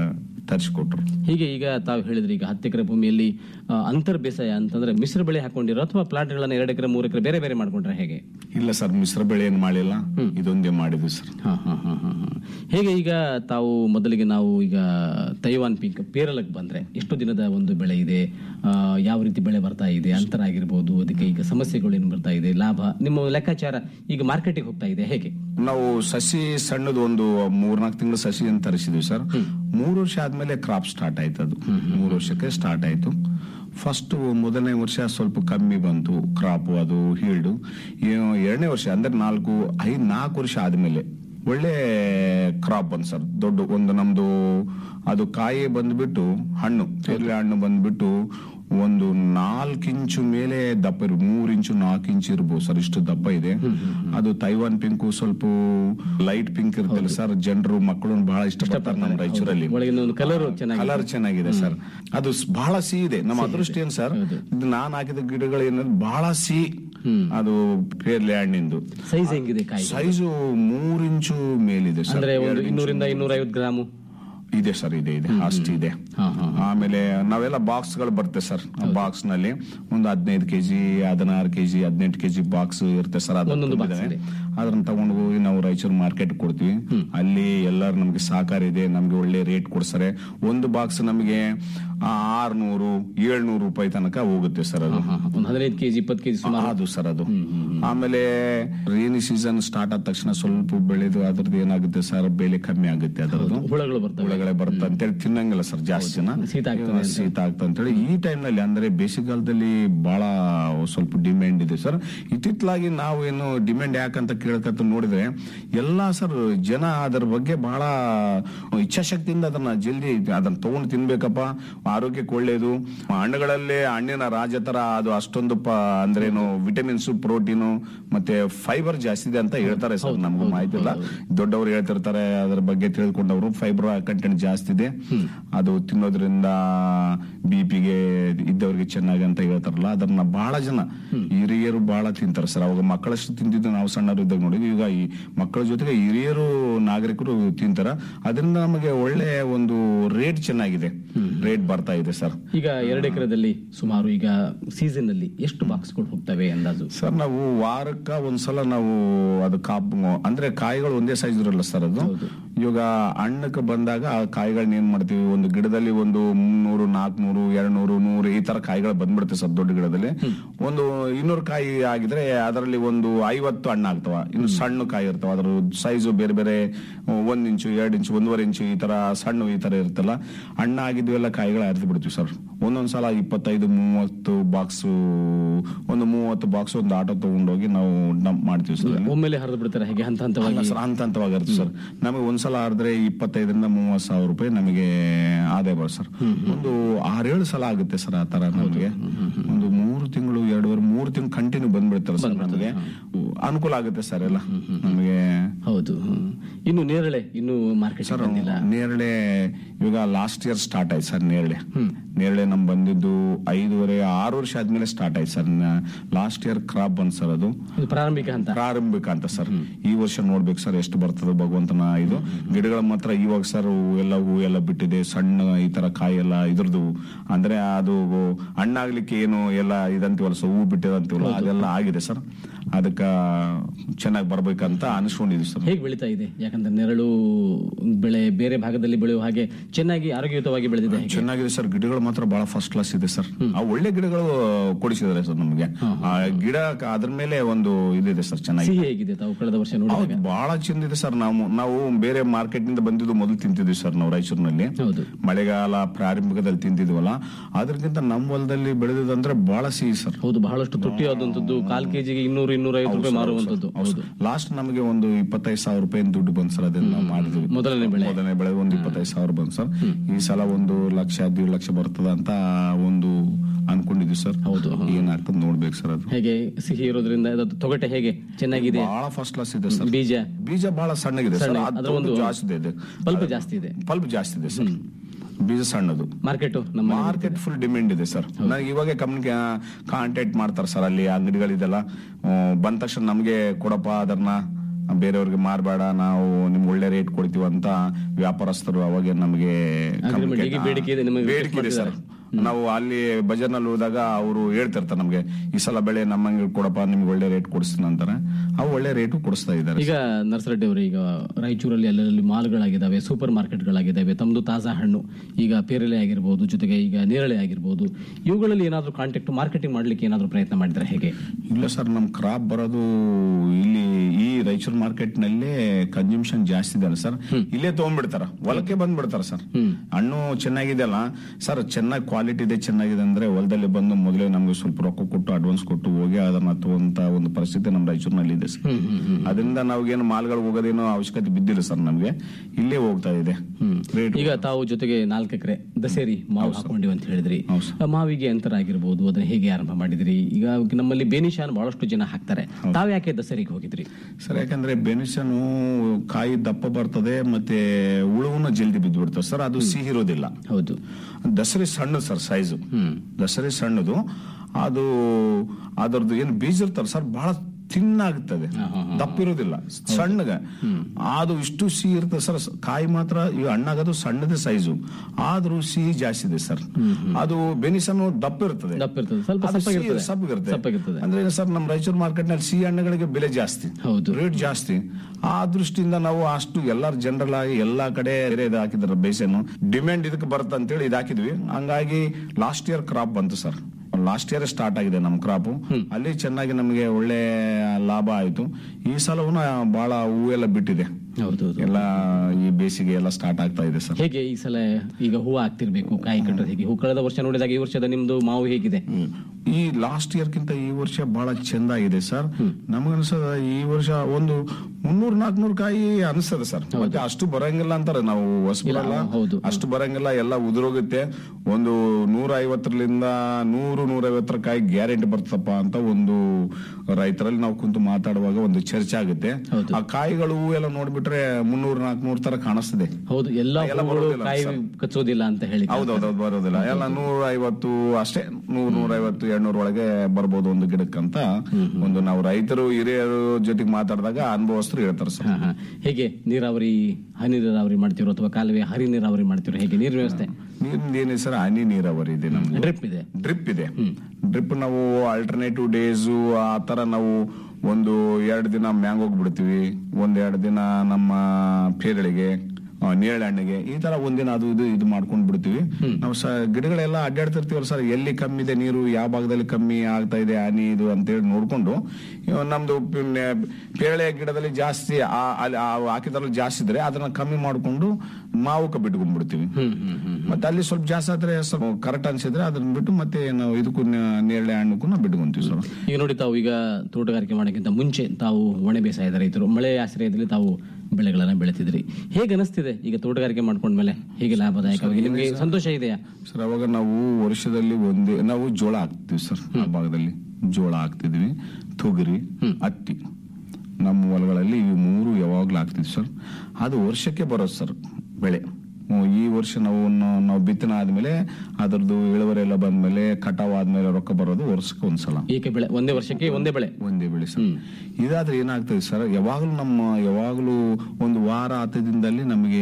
ತರಿಸ್ಕೊಟ್ರು ಹೀಗೆ ಈಗ ತಾವು ಹೇಳಿದ್ರಿ ಈಗ ಹತ್ತು ಎಕರೆ ಭೂಮಿಯಲ್ಲಿ ಆ, ಅಂತರ್ ಬೇಸಾಯ ಅಂತಂದ್ರೆ ಮಿಶ್ರ ಬೆಳೆ ಹಾಕೊಂಡಿರೋ ಅಥವಾ ಪ್ಲಾಟ್ಗಳನ್ನ ಎರಡು ಎಕರೆ ಮೂರು ಎಕರೆ ಬೇರೆ ಬೇರೆ ಮಾಡ್ಕೊಂಡ್ರೆ ಹೇಗೆ ಇಲ್ಲ ಸರ್ ಮಿಶ್ರ ಬೆಳೆ ಏನ್ ಮಾಡಿಲ್ಲ ಇದೊಂದೇ ಮಾಡಿದ್ವಿ ಸರ್ ಹಾ, ಹಾ, ಹಾ, ಹಾ, ಹಾ. ಹೇಗೆ ಈಗ ತಾವು ಮೊದಲಿಗೆ ನಾವು ಈಗ ತೈವಾನ್ ಪಿಂಕ್ ಪೇರಲಕ್ಕೆ ಬಂದ್ರೆ ಎಷ್ಟು ದಿನದ ಒಂದು ಬೆಳೆ ಇದೆ ಆ, ಯಾವ ರೀತಿ ಬೆಳೆ ಬರ್ತಾ ಇದೆ ಅಂತರ ಆಗಿರ್ಬೋದು ಅದಕ್ಕೆ ಈಗ ಸಮಸ್ಯೆಗಳು ಏನು ಬರ್ತಾ ಇದೆ ಲಾಭ ನಿಮ್ಮ ಲೆಕ್ಕಾಚಾರ ಈಗ ಮಾರ್ಕೆಟಿಗೆ ಹೋಗ್ತಾ ಇದೆ ಹೇಗೆ ನಾವು ಸಸಿ ಸಣ್ಣದು ಒಂದು ಮೂರ್ನಾಲ್ಕು ತಿಂಗಳು ಸಸಿ ಅಂತ ತರಿಸಿದ್ವಿ ಸರ್ ಮೂರು ವರ್ಷ ಆದ್ಮೇಲೆ ಕ್ರಾಪ್ ಸ್ಟಾರ್ಟ್ ಆಯ್ತು ಅದು ಮೂರು ವರ್ಷಕ್ಕೆ ಸ್ಟಾರ್ಟ್ ಆಯ್ತು ಫಸ್ಟ್ ಮೊದಲನೇ ವರ್ಷ ಸ್ವಲ್ಪ ಕಮ್ಮಿ ಬಂತು ಕ್ರಾಪ್ ಅದು ಹೀಲ್ಡು ಎರಡನೇ ವರ್ಷ ಅಂದ್ರೆ ನಾಲ್ಕು ಐದ್ ನಾಲ್ಕು ವರ್ಷ ಆದ್ಮೇಲೆ ಒಳ್ಳೆ ಕ್ರಾಪ್ ಬಂತು ಸರ್ ದೊಡ್ಡ ಒಂದು ನಮ್ದು ಅದು ಕಾಯಿ ಬಂದ್ಬಿಟ್ಟು ಹಣ್ಣು ಪೇರ್ಲೆ ಹಣ್ಣು ಬಂದ್ಬಿಟ್ಟು ಒಂದು ನಾಲ್ಕು ಇಂಚು ಮೇಲೆ ದಪ್ಪ ಇರ್ ಮೂರ್ ಇಂಚು ನಾಲ್ಕು ಇಂಚು ಇರ್ಬೋದು ಸರ್ ಇಷ್ಟು ದಪ್ಪ ಇದೆ ಅದು ತೈವಾನ್ ಪಿಂಕು ಸ್ವಲ್ಪ ಲೈಟ್ ಪಿಂಕ್ ಇರುತ್ತಲ್ಲ ಸರ್ ಜನರು ಮಕ್ಕಳು ಬಹಳ ಇಷ್ಟಪಡ್ತಾರೆ ನಮ್ಮ ರಾಯಚೂರಲ್ಲಿ ಒಳಗಿನ ಒಂದು ಕಲರ್ ಚೆನ್ನಾಗಿ ಕಲರ್ ಚೆನ್ನಾಗಿದೆ ಸರ್ ಅದು ಸ್- ಬಹಳ ಸಿಹಿ ಇದೆ ನಮ್ಮ ಅದೃಷ್ಟ ಏನ್ ಸರ್ ಇದು ನಾನ್ ಹಾಕಿದ ಗಿಡಗಳು ಏನಂದ್ರೆ ಬಹಳ ಸಿಹಿ ಅದು ಪೇರ್ಲೆ ಹಣ್ಣಿಂದು ಸೈಜ್ ಹೆಂಗಿದೆ ಕಾಯಿ ಸೈಜು ಮೂರ್ ಇಂಚು ಮೇಲಿದೆ ಸರ್ ಅಂದ್ರೆ ಒಂದು ಇನ್ನೂರಿಂದ ಇನ್ನೂರ ಐವತ್ತು ಗ್ರಾಮು ಇದೆ ಸರ್ ಇದೆ ಇದೆ ಅಷ್ಟು ಇದೆ ಹಾ, ಹಾ. ಆಮೇಲೆ ನಾವೆಲ್ಲ ಬಾಕ್ಸ್ ಗಳು ಬರುತ್ತೆ ಸರ್ ಬಾಕ್ಸ್ ನಲ್ಲಿ ಒಂದು ಹದಿನೈದು ಕೆಜಿ ಹದಿನಾರು ಕೆಜಿ ಹದಿನೆಂಟು ಕೆಜಿ ಬಾಕ್ಸ್ ಇರುತ್ತೆ ಸರ್ ಅದು ಒಂದೊಂದು box ತುಂಬಿದ್ದಾವೆ. ಇದೆ. ಅದನ್ನ ತಗೊಂಡು ಹೋಗಿ ನಾವು ರಾಯಚೂರು ಮಾರ್ಕೆಟ್ ಕೊಡ್ತೀವಿ ಅಲ್ಲಿ ಎಲ್ಲರೂ ನಮ್ಗೆ ಸಹಕಾರ ಇದೆ ನಮ್ಗೆ ಒಳ್ಳೆ ರೇಟ್ ಕೊಡ್ತಾರೆ ಒಂದು ಬಾಕ್ಸ್ ನಮಗೆ ಆರ್ನೂರು ಏಳ್ನೂರು ರೂಪಾಯಿ ತನಕ ಹೋಗುತ್ತೆ ಸರ್ ಅದು ಹಾ, ಹಾ. ಒಂದು ಹದಿನೈದು ಕೆಜಿ ಇಪ್ಪತ್ತು ಕೆಜಿ ಸುಮಾರು ಅದು ಸರ್ ಅದು ಆಮೇಲೆ ರೇನಿ ಸೀಸನ್ ಸ್ಟಾರ್ಟ್ ಆದ ತಕ್ಷಣ ಸ್ವಲ್ಪ ಬೆಳೆದು ಅದ್ರದ್ದು ಏನಾಗುತ್ತೆ ಸರ್ ಬೆಲೆ ಕಮ್ಮಿ ಆಗುತ್ತೆ ಅದರದ್ದು ಹುಳಗಳು ಬರ್ತವೆ ಹುಳಗಳೇ ಬರುತ್ತೆ ಅಂತೇಳಿ ತಿನ್ನಂಗಿಲ್ಲ ಸರ್ ಜಾಸ್ತಿ ಜನ ಶೀತ ಆಗ್ತದೆ ಅಂತ. ಶೀತ ಆಗ್ತದೆ ಅಂತೇಳಿ ಈ ಟೈಮ್ ನಲ್ಲಿ ಅಂದ್ರೆ ಬೇಸಿಗೆಗಾಲದಲ್ಲಿ ಬಹಳ ಸ್ವಲ್ಪ ಡಿಮ್ಯಾಂಡ್ ಇದೆ ಸರ್ ಇತ್ತಿತ್ತಲಾಗಿ ನಾವು ಏನು ಡಿಮ್ಯಾಂಡ್ ಯಾಕಂತ ಕೇಳ್ಕಂತ ನೋಡಿದ್ರೆ ಎಲ್ಲಾ ಸರ್ ಜನ ಅದರ ಬಗ್ಗೆ ಬಹಳ ಇಚ್ಛಾಶಕ್ತಿಯಿಂದ ಅದನ್ನ ಜಲ್ದಿ ಅದನ್ನ ತಗೊಂಡು ತಿನ್ಬೇಕಪ್ಪ ಆರೋಗ್ಯಕ್ಕೆ ಒಳ್ಳೇದು ಹಣ್ಣುಗಳಲ್ಲೇ ಹಣ್ಣಿನ ರಾಜ ತರ ಅದು ಅಷ್ಟೊಂದು ಪ ಅಂದ್ರೇನು ವಿಟಮಿನ್ಸ್ ಪ್ರೋಟೀನು ಮತ್ತೆ ಫೈಬರ್ ಜಾಸ್ತಿ ಇದೆ ಅಂತ ಹೇಳ್ತಾರೆ ಸರ್ ನಮ್ಗೆ ಮಾಹಿತಿ ಇಲ್ಲ ದೊಡ್ಡವರು ಹೇಳ್ತಿರ್ತಾರೆ ಅದ್ರ ಬಗ್ಗೆ ತಿಳ್ಕೊಂಡವರು ಫೈಬರ್ ಕಂಟೆಂಟ್ ಜಾಸ್ತಿ ಇದೆ ಅದು ತಿನ್ನೋದ್ರಿಂದ ಬಿ ಪಿಗೆ ಇದ್ದವ್ರಿಗೆ ಚೆನ್ನಾಗಿ ಅಂತ ಹೇಳ್ತಾರಲ್ಲ ಅದನ್ನ ಬಹಳ ಜನ ಹಿರಿಯರು ಬಹಳ ತಿಂತಾರೆ ಸರ್ ಅವಾಗ ಮಕ್ಕಳಷ್ಟು ತಿಂತಿದ್ದು ನಾವು ಸಣ್ಣರು ಇದ್ದಾಗ ನೋಡಿದ್ವಿ ಈಗ ಈ ಮಕ್ಕಳ ಜೊತೆಗೆ ಹಿರಿಯರು ನಾಗರಿಕರು ತಿಂತಾರ ಅದರಿಂದ ನಮಗೆ ಒಳ್ಳೆ ಒಂದು ರೇಟ್ ಚೆನ್ನಾಗಿದೆ ರೇಟ್ ಬರ್ತಾ ಇದೆ ಸರ್ ಈಗ ಎರಡು ಎಕರೆದಲ್ಲಿ ಸುಮಾರು ಈಗ ಸೀಸನ್ ಅಲ್ಲಿ ಎಷ್ಟು ಬಾಕ್ಸ್ಗಳು ಹೋಗ್ತವೆ ಅಂದಾಜು ಸರ್ ನಾವು ವಾರಕ್ಕ ಒಂದ್ಸಲ ನಾವು ಅದು ಕಾಪ್ ಅಂದ್ರೆ ಕಾಯಿಗಳು ಒಂದೇ ಸೈಜ್ ಇರಲ್ಲ ಸರ್ ಅದು ಇವಾಗ ಹಣ್ಣಕ್ಕೆ ಬಂದಾಗ ಆ ಕಾಯಿಗಳನ್ನ ಏನ್ ಮಾಡ್ತೀವಿ ಒಂದು ಗಿಡದಲ್ಲಿ ಒಂದು ಮುನ್ನೂರು ನಾಲ್ಕನೂರು ಎರಡ್ನೂರು ನೂರು ಈ ತರ ಕಾಯಿಗಳು ಬಂದ್ಬಿಡುತ್ತೆ ಸರ್ ದೊಡ್ಡ ಗಿಡದಲ್ಲಿ ಒಂದು ಇನ್ನೂರು ಕಾಯಿ ಆಗಿದ್ರೆ ಅದರಲ್ಲಿ ಒಂದು ಐವತ್ತು ಹಣ್ಣು ಆಗ್ತಾವ ಇನ್ನು ಸಣ್ಣ ಕಾಯಿ ಇರ್ತಾವ ಅದ್ರ ಸೈಜು ಬೇರೆ ಬೇರೆ ಒಂದ್ ಇಂಚು ಎರಡ್ ಇಂಚು ಒಂದೂವರೆ ಇಂಚು ಈ ತರ ಸಣ್ಣ ಈ ತರ ಇರುತ್ತಲ್ಲ ಹಣ್ಣು ಆಗಿದ್ವೆಲ್ಲ ಕಾಯಿಗಳು ಅರಿದು ಬಿಡ್ತೀವಿ ಸರ್ ಒಂದೊಂದ್ಸಲ ಇಪ್ಪತ್ತೈದು ಮೂವತ್ತು ಬಾಕ್ಸ್ ಒಂದು ಮೂವತ್ತು ಬಾಕ್ಸ್ ಒಂದು ಆಟೋ ತಗೊಂಡೋಗಿ ನಾವು ಡಂಪ್ ಮಾಡ್ತೀವಿ ಸರ್ ಒಮ್ಮೆಲೆ ಹರಿದು ಬಿಡ್ತಾರೆ ಹೇಗೆ ಹಂತ ಅಲ್ಲ ಹಂತವಾಗಿ ಸರ್ ಹಂತ ಹಂತವಾಗಿರುತ್ತೆ ಸರ್ ನಮಗೆ ಒಂದ್ಸಲ ಆದ್ರೆ ಇಪ್ಪತ್ತೈದರಿಂದ ಮೂವತ್ ಸಾವಿರ ರೂಪಾಯಿ ನಮಗೆ ಆದಾಯ ಬರುತ್ತೆ ಸರ್ ಒಂದು ಆರೇಳು ಸಲ ಆಗುತ್ತೆ ಸರ್ ಆ ತರ ನಮಗೆ ಒಂದು ಮೂರು ತಿಂಗಳು ಎರಡೂವರೆ ಮೂರು ತಿಂಗಳು ಕಂಟಿನ್ಯೂ ಬಂದ್ಬಿಡ್ತಾರೆ ಸರ್ ನಮಗೆ ಅನುಕೂಲ ಆಗುತ್ತೆ ಸರ್ ಎಲ್ಲ ನಮಗೆ ಹೌದು ಹ್ಮ್. ಇನ್ನು ನೇರಳೆ ಇನ್ನು ಮಾರ್ಕೆಟ್ ಸರ್ ಬಂದಿಲ್ಲ ನೇರಳೆ ಇವಾಗ ಲಾಸ್ಟ್ ಇಯರ್ ಸ್ಟಾರ್ಟ್ ಆಯ್ತು ಸರ್ ನೇರಳೆ ನೇರಳೆ ನಮ್ ಬಂದಿದ್ದು ಐದೂವರೆ ಆರು ವರ್ಷ ಆದ್ಮೇಲೆ ಸ್ಟಾರ್ಟ್ ಆಯ್ತು ಸರ್ ಲಾಸ್ಟ್ ಇಯರ್ ಕ್ರಾಪ್ ಬಂದ್ ಸರ್ ಅದು ಇದು ಪ್ರಾರಂಭಿಕ ಹಂತ ಪ್ರಾರಂಭಿಕ ಅಂತ ಸರ್ ಈ ವರ್ಷ ನೋಡ್ಬೇಕು ಸರ್ ಎಷ್ಟು ಬರ್ತದೆ ಭಗವಂತನ ಇದು ಗಿಡಗಳ ಮಾತ್ರ ಇವಾಗ ಸರ್ ಎಲ್ಲ ಹೂ ಎಲ್ಲ ಬಿಟ್ಟಿದೆ ಸಣ್ಣ ಈ ತರ ಕಾಯಿ ಎಲ್ಲ ಇದ್ರದ್ದು ಅಂದ್ರೆ ಅದು ಹಣ್ಣಾಗ್ಲಿಕ್ಕೆ ಏನು ಎಲ್ಲ ಇದಂತೀವಲ್ಲ ಸರ್ ಹೂ ಬಿಟ್ಟಿದಂತೀವಲ್ಲ ಅದೆಲ್ಲ ಆಗಿದೆ ಸರ್ ಅದಕ್ಕ ಚೆನ್ನಾಗಿ ಬರ್ಬೇಕಂತ ಅನ್ಸ್ಕೊಂಡಿದ್ವಿ ಸರ್ ಹೇಗೆ ಬೆಳೀತಾ ಇದೆ ಯಾಕಂದ್ರೆ ನೆರಳು ಬೆಳೆ ಬೇರೆ ಭಾಗದಲ್ಲಿ ಬೆಳೆಯುವ ಹಾಗೆ ಚೆನ್ನಾಗಿ ಆರೋಗ್ಯಯುತವಾಗಿ ಬೆಳೆದಿದೆ ಹೇಗೆ? ಚೆನ್ನಾಗಿದೆ ಸರ್ ಗಿಡಗಳು ಮಾತ್ರ ಬಹಳ ಫಸ್ಟ್ ಕ್ಲಾಸ್ ಇದೆ ಸರ್ ಆ ಒಳ್ಳೆ ಗಿಡಗಳು ಕೊಡಿಸಿದ್ದಾರೆ ಸರ್ ನಮಗೆ ಆ ಗಿಡ ಅದ್ರ ಮೇಲೆ ಒಂದು ಇದಿದೆ ಸರ್ ಚೆನ್ನಾಗಿ ಸಿಹಿ ಹೇಗಿದೆ ತಾವು ಕಳೆದ ವರ್ಷ ನೋಡಿದಾಗ ಹೌದು, ಬಹಳ ಚಂದ ಇದೆ ಸರ್ ನಾವು ನಾವು ಬೇರೆ ಮಾರ್ಕೆಟ್ ನಿಂದ ಬಂದಿದ್ದು ಮೊದಲು ತಿಂತಿದ್ವಿ ಸರ್ ನಾವು ರಾಯಚೂರಿನಲ್ಲಿ ಹೌದು ಮಳೆಗಾಲ ಪ್ರಾರಂಭಿಕದಲ್ಲಿ ತಿಂತಿದ್ವಲ್ಲ ಅದಕ್ಕಿಂತ ನಮ್ಮ ಹೊಲದಲ್ಲಿ ಬೆಳೆದಿದಂದ್ರೆ ಬಹಳ ಸಿಹಿ ಸರ್ ಹೌದು ಬಹಳಷ್ಟು ತುಟ್ಟಿಯಾದಂತದ್ದು ಕಾಲ್ ಕೆಜಿಗೆ ಇನ್ನೂರು ಇನ್ನೂರ ಐವತ್ತು ರೂಪಾಯಿ ಮಾರುವಂತದ್ದು ಹೌದು ಲಾಸ್ಟ್ ನಮಗೆ ಒಂದು ಇಪ್ಪತ್ತೈದು ಸಾವಿರ ರೂಪಾಯಿ ದುಡ್ಡು ಬಂದ್ ಸರ್ ಅದನ್ನ ನಾವು ಮಾಡಿದ್ವಿ ಮೊದಲನೇ ಬೆಳೆ ಮೊದಲನೇ ಬೆಳೆ ಒಂದು ಇಪ್ಪತ್ತೈದು ಸಾವಿರ ಬಂದ್ ಸರ್ ಈ ಸಲ ಒಂದು ಲಕ್ಷ ಹದಿನೇಳು ಲಕ್ಷ ಬರ್ತದ ಅಂತ ಒಂದು ಅನ್ಕೊಂಡಿದ್ವಿ ಸರ್ ಹೌದು ಏನಾಗ್ತದೆ ನೋಡ್ಬೇಕು ಸರ್ ಅದು ಹೇಗೆ ಸಿಹಿ ಇರೋದ್ರಿಂದ ಅದು ತೊಗಟೆ ಹೇಗೆ ಚೆನ್ನಾಗಿದೆ ಬಹಳ ಫಸ್ಟ್ ಕ್ಲಾಸ್ ಇದೆ ಸರ್ ಬೀಜ ಬೀಜ ಬಹಳ ಸಣ್ಣಗಿದೆ ಸರ್ ಸಣ್ಣ, ಅದು ಅದ್ರ ಒಂದು ಜಾಸ್ತಿ ಇದೆ ಪಲ್ಪ್ ಜಾಸ್ತಿ ಇದೆ ಪಲ್ಪ್ ಜಾಸ್ತಿ ಇದೆ ಸರ್ ಬೀಜ ಸಣ್ಣದು ಮಾರ್ಕೆಟ್ ನಮ್ಮ ಮಾರ್ಕೆಟ್ ಫುಲ್ ಡಿಮ್ಯಾಂಡ್ ಇದೆ ಸರ್ ನನಗೆ ಇವಾಗ ಕಂಪ್ನಿ ಕಾಂಟ್ಯಾಕ್ಟ್ ಮಾಡ್ತಾರೆ ಸರ್ ಅಲ್ಲಿ ಅಂಗಡಿಗಳಿದೆಲ್ಲ ಆ, ಬಂದ ತಕ್ಷಣ ನಮಗೆ ಕೊಡಪ್ಪ ಅದನ್ನ ಬೇರೆಯವ್ರಿಗೆ ಮಾರಬೇಡ ನಾವು ನಿಮ್ಗೆ ಒಳ್ಳೆ ರೇಟ್ ಕೊಡ್ತೀವಿ ಅಂತ ವ್ಯಾಪಾರಸ್ಥರು ಅವಾಗ ನಮಗೆ Agreement ಗೆ ಬೇಡಿಕೆ ಇದೆ, ನಿಮಗೆ ಬೇಡಿಕೆ ಇದೆ ಸರ್ ನಾವು ಅಲ್ಲಿ ಬಜಾರ್ನಲ್ಲಿ ಹೋದಾಗ ಅವರು ಹೇಳ್ತಿರ್ತಾರೆ ನಮ್ಗೆ ಈ ಸಲ ಬೆಳೆ ನಮ್ಮಂಗೆ ಕೊಡಪ್ಪ ನಿಮ್ಗೆ ಒಳ್ಳೆ ರೇಟ್ ಕೊಡಿಸ್ತೀನಿ ಅಂತಾರೆ ಅವು ಒಳ್ಳೆ ರೇಟು ಕೊಡಿಸ್ತಾ ಇದ್ದಾರೆ ಈಗ ನರ್ಸರೆಡ್ಡಿ ಅವರು ಈಗ ರಾಯಚೂರಲ್ಲಿ ಅಲ್ಲಲ್ಲಿ ಮಾಲ್ಗಳಾಗಿದ್ದಾವೆ ಸೂಪರ್ ಮಾರ್ಕೆಟ್ಗಳಾಗಿದ್ದಾವೆ ತಮ್ಮದು ತಾಜಾ ಹಣ್ಣು ಈಗ ಪೇರಲೆ ಆಗಿರ್ಬೋದು ಜೊತೆಗೆ ಈಗ ನೇರಳೆ ಆಗಿರ್ಬೋದು ಇವುಗಳಲ್ಲಿ ಏನಾದರೂ ಕಾಂಟ್ಯಾಕ್ಟ್ ಮಾರ್ಕೆಟಿಂಗ್ ಮಾಡ್ಲಿಕ್ಕೆ ಏನಾದರೂ ಪ್ರಯತ್ನ ಮಾಡಿದ್ರೆ ಹೇಗೆ ಇಲ್ಲ ಸರ್ ನಮ್ ಕ್ರಾಪ್ ಬರೋದು ಇಲ್ಲಿ ಈ ರಾಯಚೂರು ಮಾರ್ಕೆಟ್ ನಲ್ಲೇ ಕನ್ಸಂಪ್ಷನ್ ಜಾಸ್ತಿ ಇದೆ ಸರ್ ಇಲ್ಲೇ ತಗೊಂಡ್ಬಿಡ್ತಾರ ಹೊಲಕ್ಕೆ ಬಂದ್ಬಿಡ್ತಾರ ಸರ್ ಹಣ್ಣು ಚೆನ್ನಾಗಿದೆ ಅಲ್ಲ ಸರ್ ಚೆನ್ನಾಗಿ ಕ್ವಾಲಿಟಿ ಇದೆ ಚೆನ್ನಾಗಿದೆ ಅಂದ್ರೆ ಹೊಲದಲ್ಲಿ ಬಂದು ಮೊದಲೇ ನಮ್ಗೆ ಸ್ವಲ್ಪ ರೊಕ್ಕ ಕೊಟ್ಟು ಅಡ್ವಾನ್ಸ್ ಕೊಟ್ಟು ಹೋಗಿ ಅದನ್ನ ಹತ್ತುವಂತ ಒಂದು ಪರಿಸ್ಥಿತಿ ನಮ್ಮ ರಾಯಚೂರಿನಲ್ಲಿ ಇದೆ ಸರ್ ಅದರಿಂದ ನಾವೇನು ಮಾಲ್ಗಳು ಹೋಗೋದೇನೋ ಅವಶ್ಯಕತೆ ಬಿದ್ದಿಲ್ಲ ಸರ್ ನಮ್ಗೆ ಇಲ್ಲೇ ಹೋಗ್ತಾ ಇದೆ ರೇಟ್ ಈಗ ತಾವು ಜೊತೆಗೆ ನಾಲ್ಕು ಎಕರೆ ದಸೇರಿ ಮಾವು ಹಾಕೊಂಡಿವಿ ಅಂತ ಹೇಳಿದ್ರಿ ಹೌದು ಆ ಮಾವಿಗೆ ಅಂತರ ಆಗಿರ್ಬೋದು ಅದನ್ನ ಹೇಗೆ ಆರಂಭ ಮಾಡಿದ್ರಿ ಈಗ ನಮ್ಮಲ್ಲಿ ಬೇನಿಶಾನ್ ಬಹಳಷ್ಟು ಜನ ಹಾಕ್ತಾರೆ ತಾವ್ ಯಾಕೆ ದಸರಿಗೆ ಹೋಗಿದ್ರಿ ಸರ್ ಯಾಕಂದ್ರೆ ಬೆನಿಸನು ಕಾಯಿ ದಪ್ಪ ಬರ್ತದೆ ಮತ್ತೆ ಹುಳುವನ್ನ ಜಲ್ದಿ ಬಿದ್ದು ಬಿಡ್ತದೆ ಸರ್ ಅದು ಸಿಹಿ ಇರೋದಿಲ್ಲ ಹೌದು ದಸರಿ ಸಣ್ಣ ಸರ್ ಸೈಜು ದಸರಿ ಸಣ್ಣದು ಅದು ಅದರದ್ದು ಏನು ಬೀಜ ಇರ್ತಾರೆ ಸರ್ ಬಹಳ ತಿನ್ನಾಗುತ್ತದೆ ದಪ್ಪ ಇರೋದಿಲ್ಲ ಸಣ್ಣಗ ಅದು ಇಷ್ಟು ಸಿಹಿ ಇರ್ತದೆ ಸರ್ ಕಾಯಿ ಮಾತ್ರ ಈಗ ಹಣ್ಣಾಗೋದು ಸಣ್ಣದೇ ಸೈಜು ಆದ್ರೂ ಸಿಹಿ ಜಾಸ್ತಿ ಇದೆ ಸರ್ ಅದು ಬೆನಿಸನ್ನು ದಪ್ಪ ಇರ್ತದೆ ದಪ್ಪ ಇರ್ತದೆ ಸ್ವಲ್ಪ ಅದು ಸಿಹಿ ಸಪ್ಪಗಿರ್ತದೆ ಸಪ್ಪಗಿರ್ತದೆ. ಸಪ್ಪಗಿರ್ತದೆ ಅಂದ್ರೆ ಏನು ಸರ್ ನಮ್ಮ ರಾಯಚೂರು ಮಾರ್ಕೆಟ್ ನಲ್ಲಿ ಸಿಹಿ ಹಣ್ಣುಗಳಿಗೆ ಬೆಲೆ ಜಾಸ್ತಿ ಹೌದು ರೇಟ್ ಜಾಸ್ತಿ ಆ ದೃಷ್ಟಿಯಿಂದ ನಾವು ಅಷ್ಟು ಎಲ್ಲಾರು ಜನರಲ್ ಆಗಿ ಎಲ್ಲಾ ಕಡೆ ಬೇರೆ ಇದು ಹಾಕಿದ್ರ ಬೇಸನ್ನು ಡಿಮ್ಯಾಂಡ್ ಇದಕ್ಕೆ ಬರುತ್ತೆ ಅಂತೇಳಿ ಇದು ಹಾಕಿದ್ವಿ ಹಂಗಾಗಿ ಲಾಸ್ಟ್ ಇಯರ್ ಕ್ರಾಪ್ ಬಂತು ಸರ್ ಲಾಸ್ಟ್ ಇಯರ್ ಸ್ಟಾರ್ಟ್ ಆಗಿದೆ ನಮ್ ಕ್ರಾಪ್ ಅಲ್ಲಿ ಚೆನ್ನಾಗಿ ನಮಗೆ ಒಳ್ಳೆ ಲಾಭ ಆಯ್ತು ಈ ಸಲವೂ ಬಹಳ ಹೂವೆಲ್ಲ ಬಿಟ್ಟಿದೆ ಹೌದು ಎಲ್ಲ ಈ ಬೇಸಿಗೆ ಎಲ್ಲ ಸ್ಟಾರ್ಟ್ ಆಗ್ತಾ ಇದೆ ಸರ್ ಹೇಗೆ ಈ ಸಲ ಈಗ ಹೂವು ಆಗ್ತಿರ್ಬೇಕು ಕಾಯಿ ಕಟ್ಟೋದು ಹೇಗೆ ಹೂ ಕಳೆದ ವರ್ಷ ನೋಡಿದಾಗ ಈ ವರ್ಷದ ನಿಮ್ದು ಮಾವು ಹೇಗಿದೆ ಈ ಲಾಸ್ಟ್ ಇಯರ್ ಕಿಂತ ಈ ವರ್ಷ ಬಹಳ ಚಂದ ಇದೆ ಸರ್ ನಮಗನ್ಸದ ಈ ವರ್ಷ ಒಂದು ಮುನ್ನೂರ್ ನಾಲ್ಕನೂರು ಕಾಯಿ ಅನಿಸ್ತದೆ ಸರ್ ಮತ್ತೆ ಅಷ್ಟು ಬರಂಗಿಲ್ಲ ಅಂತಾರೆ ನಾವು ಹೊಸಬರಲ್ಲ ಹೌದು. ಅಷ್ಟು ಬರಂಗಿಲ್ಲ ಎಲ್ಲ ಉದುರೋಗುತ್ತೆ ಒಂದು ನೂರ ಐವತ್ತರಿಂದ ನೂರು ನೂರೈವತ್ತರ ಕಾಯಿ ಗ್ಯಾರಂಟಿ ಬರ್ತಪ್ಪ ಅಂತ ಒಂದು ರೈತರಲ್ಲಿ ನಾವು ಕುಂತು ಮಾತಾಡುವಾಗ ಒಂದು ಚರ್ಚೆ ಆಗುತ್ತೆ ಹೌದು. ಆ ಕಾಯಿಗಳು ಎಲ್ಲ ನೋಡ್ಬಿಟ್ರೆ ಮುನ್ನೂರ್ ನಾಲ್ಕನೂರ್ ತರ ಕಾಣಿಸ್ತದೆ ಹೌದು ಎಲ್ಲ ಎಲ್ಲ ಹೂಗಳು ಬರೋದಿಲ್ಲ ಕಾಯಿ ಸರ್. ಕಚ್ಚೋದಿಲ್ಲ ಅಂತ ಹೇಳಿ ಹೌದೌದು ಬರೋದಿಲ್ಲ ಎಲ್ಲ ನೂರ ಐವತ್ತು ಅಷ್ಟೇ ನೂರ ನೂರ ಐವತ್ತು ಎರಡ್ನೂರ ಒಳಗೆ ಬರ್ಬೋದು ಒಂದು ಗಿಡಕ್ಕಂತ ಒಂದು ನಾವು ರೈತರು ಹಿರಿಯರು ಜೊತೆಗೆ ಮಾತಾಡಿದಾಗ ಅನುಭವಸ್ಥರು ಹೇಳ್ತಾರೆ ಸರ್ ಹಾ, ಹಾ. ಹೇಗೆ ನೀರಾವರಿ ಹನಿ ನೀರಾವರಿ ಮಾಡ್ತಿರೋ ಅಥವಾ ಕಾಲುವೆ ಹರಿ ನೀರಾವರಿ ಮಾಡ್ತಿರೋ ಹೇಗೆ ನೀರಿನ ವ್ಯವಸ್ಥೆ ನೀರಿನ ಏನಿದೆ ಸರ್ ಹನಿ ನೀರಾವರಿ ಇದೆ ನಮ್ದು ಡ್ರಿಪ್ ಇದೆ ಡ್ರಿಪ್ ಇದೆ ಡ್ರಿಪ್ ನಾವು ಆಲ್ಟರ್ನೇಟಿವ್ ಡೇಸು ಆ ತರ ನಾವು ಒಂದು ಎರಡು ದಿನ ಮ್ಯಾಂಗೋಗ್ ಬಿಡ್ತೀವಿ ಒಂದ್ ಎರಡು ದಿನ ನಮ್ಮ ಪೇರಳಿಗೆ ಆ, ನೇರಳೆ ಹಣ್ಣಿಗೆ ಈ ತರ ಒಂದಿನ ಅದು ಇದು ಇದು ಮಾಡ್ಕೊಂಡ್ ಬಿಡ್ತೀವಿ ನಾವು ಸ ಗಿಡಗಳೆಲ್ಲ ಅಡ್ಡಾಡ್ತಿರ್ತೀವಲ್ಲ ಸರ್ ಎಲ್ಲಿ ಕಮ್ಮಿ ಇದೆ ನೀರು ಯಾವ ಭಾಗದಲ್ಲಿ ಕಮ್ಮಿ ಆಗ್ತಾ ಇದೆ ಹನಿ ಇದು ಅಂತೇಳಿ ನೋಡ್ಕೊಂಡು ಇವ ನಮ್ದು ಪಿನ್ನೆ ಪೇರಳೆ ಗಿಡದಲ್ಲಿ ಜಾಸ್ತಿ ಆ- ಅಲ್ಲಿ ಆ ಹಾಕಿದ್ರಲ್ಲಿ ಜಾಸ್ತಿ ಇದ್ರೆ ಅದನ್ನ ಕಮ್ಮಿ ಮಾಡ್ಕೊಂಡು ಮಾವುಕ ಬಿಟ್ಕೊಂಡ್ಬಿಡ್ತೀವಿ ಮತ್ತೆ ಅಲ್ಲಿ ಸ್ವಲ್ಪ ಜಾಸ್ತಿ ಆದ್ರೆ ಸ್ವಲ್ಪ ಕರೆಕ್ಟ್ ಅನ್ಸಿದ್ರೆ ಅದನ್ನ ಬಿಟ್ಟು ಮತ್ತೆ ನಾವು ಇದಕ್ಕೂ ನ- ನೇರಳೆ ಹಣ್ಣಕ್ಕೂ ನಾವು ಬಿಟ್ಕೊಂತೀವಿ ಸರ್ ಈಗ ನೋಡಿ ತಾವು ಈಗ ತೋಟಗಾರಿಕೆ ಮಾಡೋಕ್ಕಿಂತ ಮುಂಚೆ ತಾವು ಒಣ ಬೇಸಾಯದ ರೈತರು ಮಳೆ ಆಶ್ರಯದಲ್ಲಿ ತಾವು ಬೆಳೆಗಳನ್ನ ಬೆಳೆತಿದ್ರಿ ಹೇಗೆ ಅನಿಸ್ತಿದೆ ಈಗ ತೋಟಗಾರಿಕೆ ಮಾಡ್ಕೊಂಡ್ಮೇಲೆ ಹೇಗೆ ಲಾಭದಾಯಕವಾಗಿ ನಿಮಗೆ ಸಂತೋಷ ಇದೆಯಾ ಸರ್ ಅವಾಗ ನಾವು ವರ್ಷದಲ್ಲಿ ಒಂದೇ ನಾವು ಜೋಳ ಹಾಕ್ತಿವಿ ಸರ್ ಆ ಭಾಗದಲ್ಲಿ ಜೋಳ ಹಾಕ್ತಿದ್ವಿ ತೊಗರಿ ಹತ್ತಿ ನಮ್ಮ ಹೊಲಗಳಲ್ಲಿ ಇವು ಮೂರು ಯಾವಾಗ್ಲೂ ಹಾಕ್ತಿದ್ವಿ ಸರ್ ಅದು ವರ್ಷಕ್ಕೆ ಬರೋದು ಸರ್ ಬೆಳೆ ಹ್ಮ್, ಈ ವರ್ಷ ನಾವು ನ- ನಾವು ಬಿತ್ತನೆ ಆದ್ಮೇಲೆ ಅದರದ್ದು ಇಳುವರಿ ಎಲ್ಲ ಬಂದ್ಮೇಲೆ ಕಟಾವ್ ಆದ್ಮೇಲೆ ರೊಕ್ಕ ಬರೋದು ವರ್ಷಕ್ಕೆ ಒಂದ್ಸಲ ಏಕೆ ಬೆಳೆ ಒಂದೇ ವರ್ಷಕ್ಕೆ ಒಂದೇ ಬೆಳೆ ಒಂದೇ ಬೆಳೆ ಸರ್ ಇದಾದ್ರೆ ಏನಾಗ್ತದೆ ಸರ್ ಯಾವಾಗಲೂ ನಮ್ಮ ಯಾವಾಗಲೂ ಒಂದು ವಾರ ಹತ್ತು ದಿನದಲ್ಲಿ ನಮಗೆ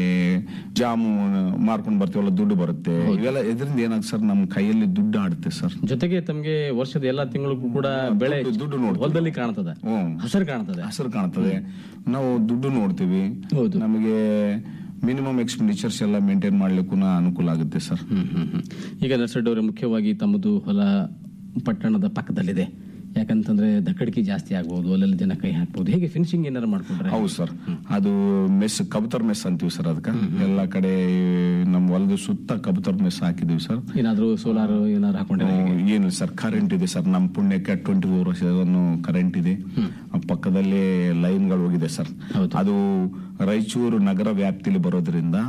ಜಾಮು ಮಾರ್ಕೊಂಡು ಬರ್ತೀವಲ್ಲ ದುಡ್ಡು ಬರುತ್ತೆ ಇವೆಲ್ಲ ಇದರಿಂದ ಏನಾಗ್ತದೆ ಸರ್ ನಮ್ಮ ಕೈಯಲ್ಲಿ ದುಡ್ಡು ಆಡುತ್ತೆ ಸರ್ ಜೊತೆಗೆ ತಮಗೆ ವರ್ಷದ ಎಲ್ಲಾ ತಿಂಗಳಿಗೂ ಕೂಡ ಬೆಳೆ ದುಡ್ಡು- ದುಡ್ಡು ನೋಡ್ತೀವಿ. ಹೊಲದಲ್ಲಿ ಕಾಣ್ತದೆ ಹ್ಮ್ ಹಸಿರು ಕಾಣ್ತದೆ ಹಸಿರು ಕಾಣ್ತದೆ ನಾವು ದುಡ್ಡು ನೋಡ್ತೀವಿ ಹೌದು. ನಮಗೆ ಮಿನಿಮಮ್ ಎಕ್ಸ್ಪೆಂಡಿಚರ್ಸ್ ಎಲ್ಲ ಮೇಂಟೈನ್ ಮಾಡ್ಲಿಕ್ಕೂ ಅನುಕೂಲ ಆಗುತ್ತೆ ಸರ್ ಹ್ಮ್, ಹ್ಮ್, ಹ್ಮ್. ಈಗ ನರ್ಸಡ್ಡಿ ಮುಖ್ಯವಾಗಿ ತಮ್ಮದು ಹೊಲ ಪಟ್ಟಣದ ಪಕ್ಕದಲ್ಲಿದೆ ಯಾಕಂತಂದ್ರೆ ದಕ್ಕಡಿಕೆ ಜಾಸ್ತಿ ಆಗ್ಬಹುದು ಅಲ್ಲೆಲ್ಲ ಜನ ಕೈ ಹಾಕ್ಬಹುದು ಹೇಗೆ ಫಿನಿಶಿಂಗ್ ಏನಾರು ಮಾಡ್ಕೊಂಡ್ರೆ ಹೌದು ಸರ್ ಅದು ಮೆಸ್ ಕಬೂತರ್ ಮೆಸ್ ಅಂತೀವಿ ಸರ್ ಅದಕ್ಕೆ ಎಲ್ಲ ಕಡೆ ನಮ್ಮ ಹೊಲದ ಸುತ್ತ ಕಬೂತರ್ ಮೆಸ್ ಹಾಕಿದೀವಿ ಸರ್ ಏನಾದ್ರು ಸೋಲಾರ್ ಏನಾದ್ರು ಹಾಕೊಂಡ್ರೆ ಏನು ಸರ್ ಕರೆಂಟ್ ಇದೆ ಸರ್ ನಮ್ಮ ಪುಣ್ಯಕ್ಕೆ ಟ್ವೆಂಟಿ ಫೋರ್ ವರ್ಷವನ್ನು ಕರೆಂಟ್ ಇದೆ ಆ ಪಕ್ಕದಲ್ಲೇ ಲೈನ್ಗಳು ಹೋಗಿದೆ ಸರ್ ಹೌದು. ಅದು ರಾಯಚೂರು ನಗರ ವ್ಯಾಪ್ತಿಲಿ ಬರೋದ್ರಿಂದ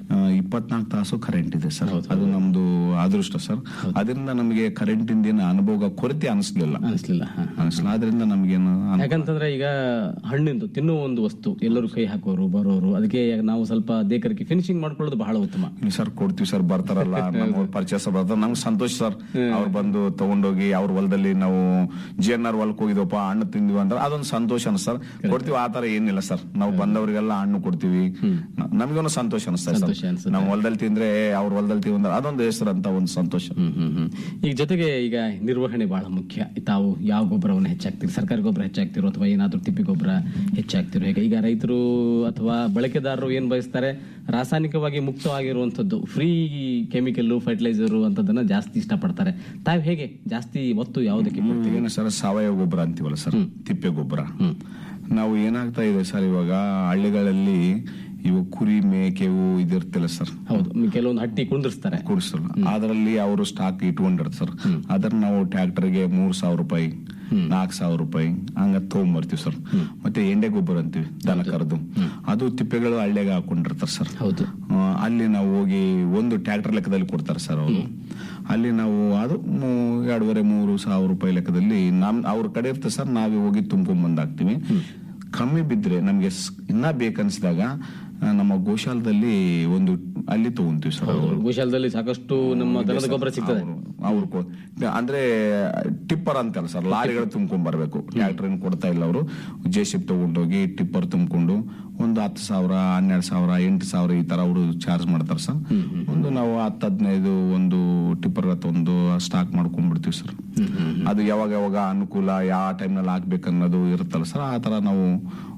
ಇಪ್ಪತ್ನಾಲ್ಕು ತಾಸು ಕರೆಂಟ್ ಇದೆ ಸರ್ ಅದು ನಮ್ದು ಅದೃಷ್ಟ ಸರ್ ಅದರಿಂದ ನಮಗೆ ಕರೆಂಟ್ ಇಂದ ಅನುಭವ ಕೊರತೆ ಅನಿಸ್ಲಿಲ್ಲ ಅನಿಸ್ಲಿಲ್ಲ ಹಾ. ಅನಿಸ್ಲಿಲ್ಲ ಅದರಿಂದ ನಮಗೇನು ಅನ್- ಯಾಕಂತಂದ್ರೆ ಈಗ ಹಣ್ಣಿಂದು ತಿನ್ನುವ ಒಂದು ವಸ್ತು ಎಲ್ಲರೂ ಕೈ ಹಾಕೋರು ಬರೋರು ಅದಕ್ಕೆ ನಾವು ಸ್ವಲ್ಪ ದೇಕರಿಗೆ ಫಿನಿಶಿಂಗ್ ಮಾಡ್ಕೊಳ್ಳೋದು ಬಹಳ ಉತ್ತಮ ಇಲ್ಲ ಸರ್ ಕೊಡ್ತೀವಿ ಸರ್ ಬರ್ತಾರಲ್ಲ ನಮ್ಮ ಪರ್ಚೇಸ್ ಬರ್ತಾರೆ ನಮ್ಗೆ ಸಂತೋಷ ಸರ್ ಅವ್ರು ಬಂದು ತಗೊಂಡೋಗಿ ಅವ್ರ ಹೊಲದಲ್ಲಿ ನಾವು ಜಿ ಎನ್ ಆರ್ ಹೊಲಕ್ಕೆ ಹೋಗಿದ್ವಪ್ಪ ಹಣ್ಣು ತಿಂದ್ವಿ ಅಂದ್ರೆ ಅದೊಂದು ಸಂತೋಷ ಅನ್ಸ್ ಸರ್ ಕೊಡ್ತೀವಿ ಆ ತರ ಏನಿಲ್ಲ ಸರ್ ನಾವು ಬಂದವರಿಗೆಲ್ಲ ಹಣ್ಣು ಕೊಡ್ತೀವಿ ನ- ನಮ್ಗೊಂದು ಸಂತೋಷ ಅನಿಸ್ತದೆ ಸಂತೋಷ ಸರ್ ಅನ್ಸುತ್ತೆ. ನಾವು ಹೊಲದಲ್ಲಿ ತಿಂದ್ರೆ ಅವ್ರ ಹೊಲದಲ್ಲಿ ತಿಂದ್ರೆ ಅದೊಂದು ಹೆಸರು ಅಂತ ಒಂದು ಸಂತೋಷ ಹ್ಮ್, ಹ್ಮ್, ಹ್ಮ್. ಈಗ ಜೊತೆಗೆ ಈಗ ನಿರ್ವಹಣೆ ಬಹಳ ಮುಖ್ಯ ತಾವು ಯಾವ ಗೊಬ್ಬರವನ್ನು ಹೆಚ್ಚಾಗ್ತೀರಿ ಸರ್ಕಾರಿ ಗೊಬ್ಬರ ಹೆಚ್ಚಾಗ್ತಿರೋ ಅಥವಾ ಏನಾದ್ರೂ ತಿಪ್ಪಿ ಗೊಬ್ಬರ ಹೆಚ್ಚಾಗ್ತಿರೋ ಹೇಗೆ ಈಗ ರೈತರು ಅಥವಾ ಬಳಕೆದಾರರು ಏನ್ ಬಯಸ್ತಾರೆ ರಾಸಾಯನಿಕವಾಗಿ ಮುಕ್ತವಾಗಿರುವಂತದ್ದು ಫ್ರೀ ಕೆಮಿಕಲ್ ಫರ್ಟಿಲೈಸರ್ ಅಂತದನ್ನ ಜಾಸ್ತಿ ಇಷ್ಟಪಡ್ತಾರೆ ತಾವು ಹೇಗೆ ಜಾಸ್ತಿ ಒತ್ತು ಯಾವುದಕ್ಕೆ ಕೊಡ್ತೀವಿ ಏನು ಸರ್ ಸಾವಯವ ಗೊಬ್ಬರ ಅಂತೀವಲ್ಲ ಸರ್ ತಿಪ್ಪೆ ಗೊಬ್ಬರ ನಾವು ಏನಾಗ್ತಾ ಇದೆ ಸರ್ ಇವಾಗ ಹಳ್ಳಿಗಳಲ್ಲಿ ಇವು ಕುರಿ ಮೇಕೆವು ಇದಿರ್ತಿಲ್ಲ ಸರ್ ಹೌದು ಕೆಲವೊಂದು ಹಟ್ಟಿ ಕುಂದಿರ್ಸ್ತಾರೆ ಕೂಡಿಸಲ್ಲ ಅದರಲ್ಲಿ ಅವರು ಸ್ಟಾಕ್ ಇಟ್ಕೊಂಡಿರ್ತಾರೆ ಸರ್ ಅದರ ನಾವು ಟ್ರ್ಯಾಕ್ಟರ್ಗೆ ಮೂರ್ ಸಾವಿರ ರೂಪಾಯಿ ನಾಲ್ಕು ಸಾವಿರ ರೂಪಾಯಿ ಹಂಗ ತಗೊಂಬರ್ತೀವಿ ಸರ್ ಮತ್ತೆ ಎಂಡೆ ಗೊಬ್ಬರ ಅಂತೀವಿ ದನ ಕರೆದು ಅದು ತಿಪ್ಪೆಗಳು ಹಳ್ಳಿಗೆ ಹಾಕೊಂಡಿರ್ತಾರೆ ಸರ್ ಹೌದು ಆ, ಅಲ್ಲಿ ನಾವು ಹೋಗಿ ಒಂದು ಟ್ರ್ಯಾಕ್ಟರ್ ಲೆಕ್ಕದಲ್ಲಿ ಕೊಡ್ತಾರೆ ಸರ್ ಅವರು ಅಲ್ಲಿ ನಾವು ಅದು ಮೂ- ಎರಡೂವರೆ ಮೂರು ಸಾವಿರ ರೂಪಾಯಿ ಲೆಕ್ಕದಲ್ಲಿ ನಮ್ ಅವ್ರ ಕಡೆ ಇರ್ತದೆ ಸರ್ ನಾವೇ ಹೋಗಿ ತುಂಬ್ಕೊಂಡ್ ಬಂದಾಕ್ತಿವಿ ಕಮ್ಮಿ ಬಿದ್ರೆ ನಮ್ಗೆ ಸ್- ಇನ್ನ ಬೇಕನ್ಸಿದಾಗ ಆ, ನಮ್ಮ ಗೋಶಾಲದಲ್ಲಿ ಒಂದು ಅಲ್ಲಿ ತಗೊಂತೀವಿ ಸರ್ ಅವರು ಗೋಶಾಲದಲ್ಲಿ ಸಾಕಷ್ಟು ನಮ್ಮ ದನದ ಗೊಬ್ಬರ ಸಿಗ್ತದೆ ಅವ್ರು ಕೊ- ಅಂದ್ರೆ ಟಿಪ್ಪರ್ ಅಂತಲ್ಲ ಸರ್ ಲಾರಿಗಳು ತುಂಬ್ಕೊಂಡ್ ಬರ್ಬೇಕು ಟ್ರ್ಯಾಕ್ಟರ್ ಏನ್ ಕೊಡ್ತಾ ಇಲ್ಲ ಅವರು ಜೆ ಸಿಪ್ ತಗೊಂಡೋಗಿ ಟಿಪ್ಪರ್ ತುಂಬಿಕೊಂಡು ಒಂದು ಹತ್ತು ಸಾವಿರ ಹನ್ನೆರಡು ಸಾವಿರ ಎಂಟು ಸಾವಿರ ಈ ತರ ಅವರು ಚಾರ್ಜ್ ಮಾಡ್ತಾರೆ ಸರ್ ಒಂದು ನಾವು ಹತ್ತು ಹದಿನೈದು ಒಂದು ಟಿಪ್ಪರ್ ಒಂದು ಸ್ಟಾಕ್ ಮಾಡ್ಕೊಂಡ್ಬಿಡ್ತೀವಿ ಸರ್ ಅದು ಯಾವಾಗ ಯಾವಾಗ ಅನುಕೂಲ ಯಾವ ಟೈಮ್ನಲ್ಲಿ ಹಾಕ್ಬೇಕನ್ನೋದು ಇರುತ್ತಲ್ಲ ಸರ್ ಆ ತರ ನಾವು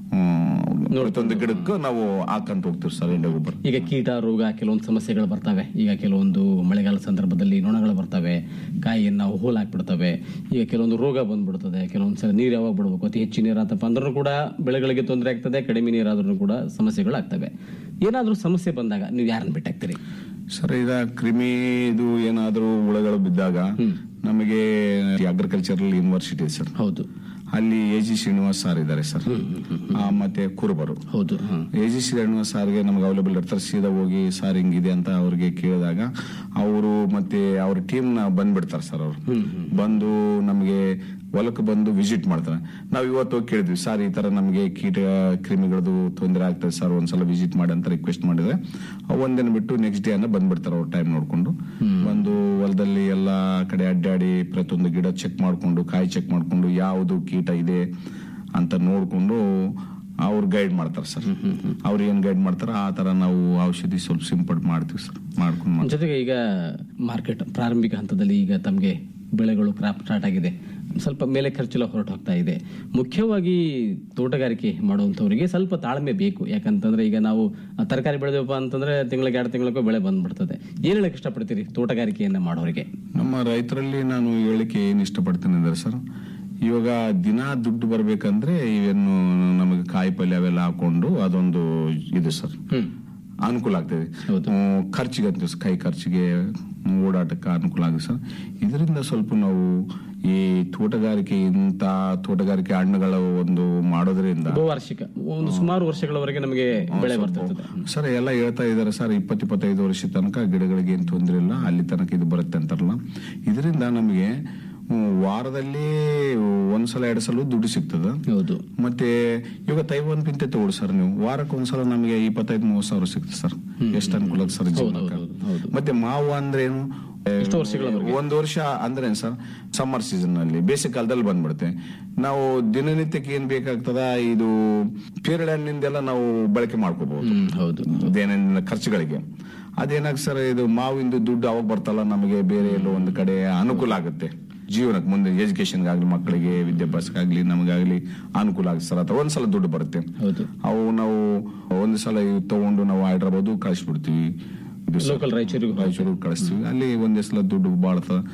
ಹ್ಮ್, ಪ್ರತಿಯೊಂದು ಗಿಡಕ್ಕೂ ನಾವು ಹಾಕಂತ ಹೋಗ್ತೀವಿ ಸರ್ ಎಂಡೆ ಗೊಬ್ಬರ ಈಗ ಕೀಟ ರೋಗ ಕೆಲವೊಂದು ಸಮಸ್ಯೆಗಳು ಬರ್ತವೆ ಈಗ ಕೆಲವೊಂದು ಮಳೆಗಾಲ ಸಂದರ್ಭದಲ್ಲಿ ನೊಣಗಳು ಬರ್ತವೆ ಕಾಯಿಯನ್ನು ಹೋಲ್ ಹಾಕ್ಬಿಡ್ತವೆ ಈಗ ಕೆಲವೊಂದು ರೋಗ ಬಂದ್ಬಿಡ್ತದೆ ಕೆಲವೊಂದು ಸಲ ನೀರು ಯಾವಾಗ ಬಿಡಬೇಕು ಅತಿ ಹೆಚ್ಚು ನೀರು ಆತಪ್ಪ ಅಂದ್ರೂ ಕೂಡ ಬೆಳೆಗಳಿಗೆ ತೊಂದರೆ ಆಗ್ತದೆ ಕಡಿಮೆ ನೀರಾದ್ರೂ ಕೂಡ ಸಮಸ್ಯೆಗಳು ಆಗ್ತವೆ ಏನಾದ್ರೂ ಸಮಸ್ಯೆ ಬಂದಾಗ ನೀವು ಯಾರನ್ನ ಬಿಟ್ಟಾಗ್ತೀರಿ ಸರ್ ಈಗ ಕ್ರಿಮಿ ಇದು ಏನಾದ್ರೂ ಹುಳಗಳು ಬಿದ್ದಾಗ ನಮಗೆ ಅಗ್ರಿಕಲ್ಚರಲ್ ಯೂನಿವರ್ಸಿಟಿ ಸರ್ ಹೌದು ಅಲ್ಲಿ ಎ ಜಿ ಶ್ರೀನಿವಾಸ್ ಸರ್ ಇದ್ದಾರೆ ಸರ್ ಆ, ಮತ್ತೆ ಕುರುಬರು ಹೌದು ಹ್ಮ್. ಎ ಜಿ ಶ್ರೀನಿವಾಸ್ ಸಾರ್ಗೆ ನಮ್ಗೆ ಅವೈಲೇಬಲ್ ಇರ್ತಾರೆ ಸೀದಾ ಹೋಗಿ ಸರ್ ಹಿಂಗಿದೆ ಅಂತ ಅವ್ರಿಗೆ ಕೇಳಿದಾಗ ಅವರು ಮತ್ತೆ ಅವ್ರ ಟೀಮ್ ನ ಬಂದ್ಬಿಡ್ತಾರೆ ಸರ್ ಅವರು ಬಂದು ನಮಗೆ ಹೊಲಕ್ಕೆ ಬಂದು ವಿಸಿಟ್ ಮಾಡ್ತಾರೆ ನಾವು ಇವತ್ತು ಹೋಗಿ ಕೇಳಿದ್ವಿ ಸರ್ ಈ ತರ ನಮಗೆ ಕೀಟ ಕ್ರಿಮಿಗಳದ್ದು ತೊಂದರೆ ಆಗ್ತದೆ ಸರ್ ಒಂದ್ಸಲ ವಿಸಿಟ್ ಮಾಡಿ ಅಂತ ರಿಕ್ವೆಸ್ಟ್ ಮಾಡಿದ್ರೆ ಅವ್ ಒಂದಿನ ಬಿಟ್ಟು ನೆಕ್ಸ್ಟ್ ಡೇ ಅನ್ನ ಬಂದ್ಬಿಡ್ತಾರೆ ಅವ್ರ ಟೈಮ್ ನೋಡ್ಕೊಂಡು ಬಂದು ಹೊಲದಲ್ಲಿ ಎಲ್ಲಾ ಕಡೆ ಅಡ್ಡಾಡಿ ಪ್ರತಿಯೊಂದು ಗಿಡ ಚೆಕ್ ಮಾಡ್ಕೊಂಡು ಕಾಯಿ ಚೆಕ್ ಮಾಡ್ಕೊಂಡು ಯಾವುದು ಕೀಟ ಇದೆ ಅಂತ ನೋಡ್ಕೊಂಡು ಅವ್ರು ಗೈಡ್ ಮಾಡ್ತಾರೆ ಸರ್ ಅವ್ರು ಏನ್ ಗೈಡ್ ಮಾಡ್ತಾರ ಆ ತರ ನಾವು ಔಷಧಿ ಸ್ವಲ್ಪ ಸಿಂಪಡ್ ಮಾಡ್ತೀವಿ ಸರ್ ಮಾಡ್ಕೊಂಡು ಮಾಡ್ತೀವಿ. ಜೊತೆಗೆ ಈಗ ಮಾರ್ಕೆಟ್ ಪ್ರಾರಂಭಿಕ ಹಂತದಲ್ಲಿ ಈಗ ತಮಗೆ ಬೆಳೆಗಳು ಕ್ರಾಪ್ ಸ್ಟಾರ್ಟ್ ಆಗಿದೆ ಸ್ವಲ್ಪ ಮೇಲೆ ಖರ್ಚೆಲ್ಲ ಹೊರಟು ಹೋಗ್ತಾ ಇದೆ ಮುಖ್ಯವಾಗಿ ತೋಟಗಾರಿಕೆ ಮಾಡುವಂಥವರಿಗೆ ಸ್ವಲ್ಪ ತಾಳ್ಮೆ ಬೇಕು ಯಾಕಂತಂದ್ರೆ ಈಗ ನಾವು ತರಕಾರಿ ಬೆಳೆದೇವಪ್ಪ ಅಂತಂದ್ರೆ ತಿಂಗಳಿಗೆ ಎರಡು ತಿಂಗಳಿಗೂ ಬೆಳೆ ಬಂದ್ಬಿಡ್ತದೆ ಏನ್ ಹೇಳಕ್ ಇಷ್ಟಪಡ್ತೀರಿ ತೋಟಗಾರಿಕೆಯನ್ನ ಮಾಡೋರಿಗೆ ನಮ್ಮ ರೈತರಲ್ಲಿ ನಾನು ಹೇಳಿಕೆ ಏನ್ ಇಷ್ಟಪಡ್ತೇನೆ ಅಂದ್ರೆ ಸರ್ ಇವಾಗ ದಿನ ದುಡ್ಡು ಬರ್ಬೇಕಂದ್ರೆ ಇವೇನು ನಮಗೆ ಕಾಯಿ ಪಲ್ಯ ಅವೆಲ್ಲ ಹಾಕೊಂಡು ಅದೊಂದು ಇದು ಸರ್ ಅನುಕೂಲ ಆಗ್ತದೆ ಹೌದು. ಹ್ಮ್, ಖರ್ಚಿಗೆ ಅಂತೀವಿ ಸರ್, ಕೈ ಖರ್ಚಿಗೆ ಓಡಾಟಕ್ಕೆ ಅನುಕೂಲ ಆಗುತ್ತೆ ಸರ್ ಇದರಿಂದ ಸ್ವಲ್ಪ ನಾವು ಈ ತೋಟಗಾರಿಕೆ ಇಂತ ತೋಟಗಾರಿಕೆ ಹಣ್ಣುಗಳ ಒಂದು ಮಾಡೋದ್ರಿಂದ ಬಹುವಾರ್ಷಿಕ ಒಂದು ಸುಮಾರು ವರ್ಷಗಳವರೆಗೆ ನಮಗೆ ಬೆಳೆ ಬರ್ತಿರ್ತದೆ ಸರ್ ಎಲ್ಲ ಹೇಳ್ತಾ ಇದಾರೆ ಸರ್ ಇಪ್ಪತ್ ಇಪ್ಪತ್ತೈದು ವರ್ಷ ತನಕ ಗಿಡಗಳಿಗೆ ಏನು ತೊಂದರೆ ಇಲ್ಲ ಅಲ್ಲಿ ತನಕ ಇದು ಬರುತ್ತೆ ಅಂತಾರಲ್ಲ ಇದರಿಂದ ನಮಗೆ ಹ್ಮ್, ವಾರದಲ್ಲಿ ಒಂದ್ಸಲ ಎರಡು ಸಲ ದುಡ್ಡು ಸಿಗ್ತದ ಹೌದು ಮತ್ತೆ ಇವಾಗ ತೈವಾನ್ ಪಿಂತೆ ತಗೊಳ್ಳಿ ಸರ್ ನೀವು ವಾರಕ್ಕೆ ಒಂದ್ಸಲ ನಮಗೆ ಇಪ್ಪತ್ತೈದು ಮೂವತ್ತು ಸಾವಿರ ಸಿಗ್ತದೆ ಸರ್ ಎಷ್ಟು ಅನುಕೂಲ ಆಗುತ್ತೆ ಸರ್ ಜೀವನಕ್ಕೆ ಹೌದು, ಹೌದು. ಮತ್ತೆ ಮಾವು ಅಂದ್ರೆ ಏನು ಎಷ್ಟು ವರ್ಷಗಳವರೆಗೆ? ಒಂದು ವರ್ಷ ಅಂದ್ರೆ ಏನ್ ಸರ್ ಸಮ್ಮರ್ ಸೀಸನ್ ನಲ್ಲಿ ಬೇಸಿಗೆ ಕಾಲದಲ್ಲಿ ಬಂದ್ಬಿಡುತ್ತೆ ನಾವು ದಿನನಿತ್ಯಕ್ಕೆ ಏನ್ ಬೇಕಾಗ್ತದ ಇದು ಪೇರಳೆ ಹಣ್ಣಿಂದೆಲ್ಲ ನಾವು ಬಳಕೆ ಮಾಡ್ಕೋಬಹುದು ಹ್ಮ್, ಹೌದು ದೈನಂದಿನ ಖರ್ಚುಗಳಿಗೆ ಅದೇನಾಗ ಸರ್ ಇದು ಮಾವಿಂದು ದುಡ್ಡು ಅವಾಗ ಬರ್ತಲ್ಲ ನಮಗೆ ಬೇರೆ ಎಲ್ಲೋ ಒಂದು ಕಡೆ ಅನುಕೂಲ ಆಗುತ್ತೆ ಜೀವನಕ್ಕೆ ಮುಂದೆ ಎಜುಕೇಶನ್ಗಾಗ್ಲಿ ಮಕ್ಕಳಿಗೆ ವಿದ್ಯಾಭ್ಯಾಸಕ್ಕಾಗ್ಲಿ ನಮಗಾಗ್ಲಿ ಅನುಕೂಲ ಆಗುತ್ತೆ ಸರ್ ಅಥವಾ ಒಂದ್ಸಲ ದುಡ್ಡು ಬರುತ್ತೆ ಹೌದು ಅವು ನಾವು ಒಂದು ಸಲ ಇವ್ ತಗೊಂಡು ನಾವು ಹೈದ್ರಾಬಾದ್ ಕಳಿಸ್ಬಿಡ್ತೀವಿ ಇದು ಸರ್. ಲೋಕಲ್ ರಾಯಚೂರಿಗೆ ರಾಯಚೂರು ಕಳಿಸ್ತೀವಿ ಅಲ್ಲಿ ಒಂದೇ ಸಲ ದುಡ್ಡು ಬಾಳ್ತ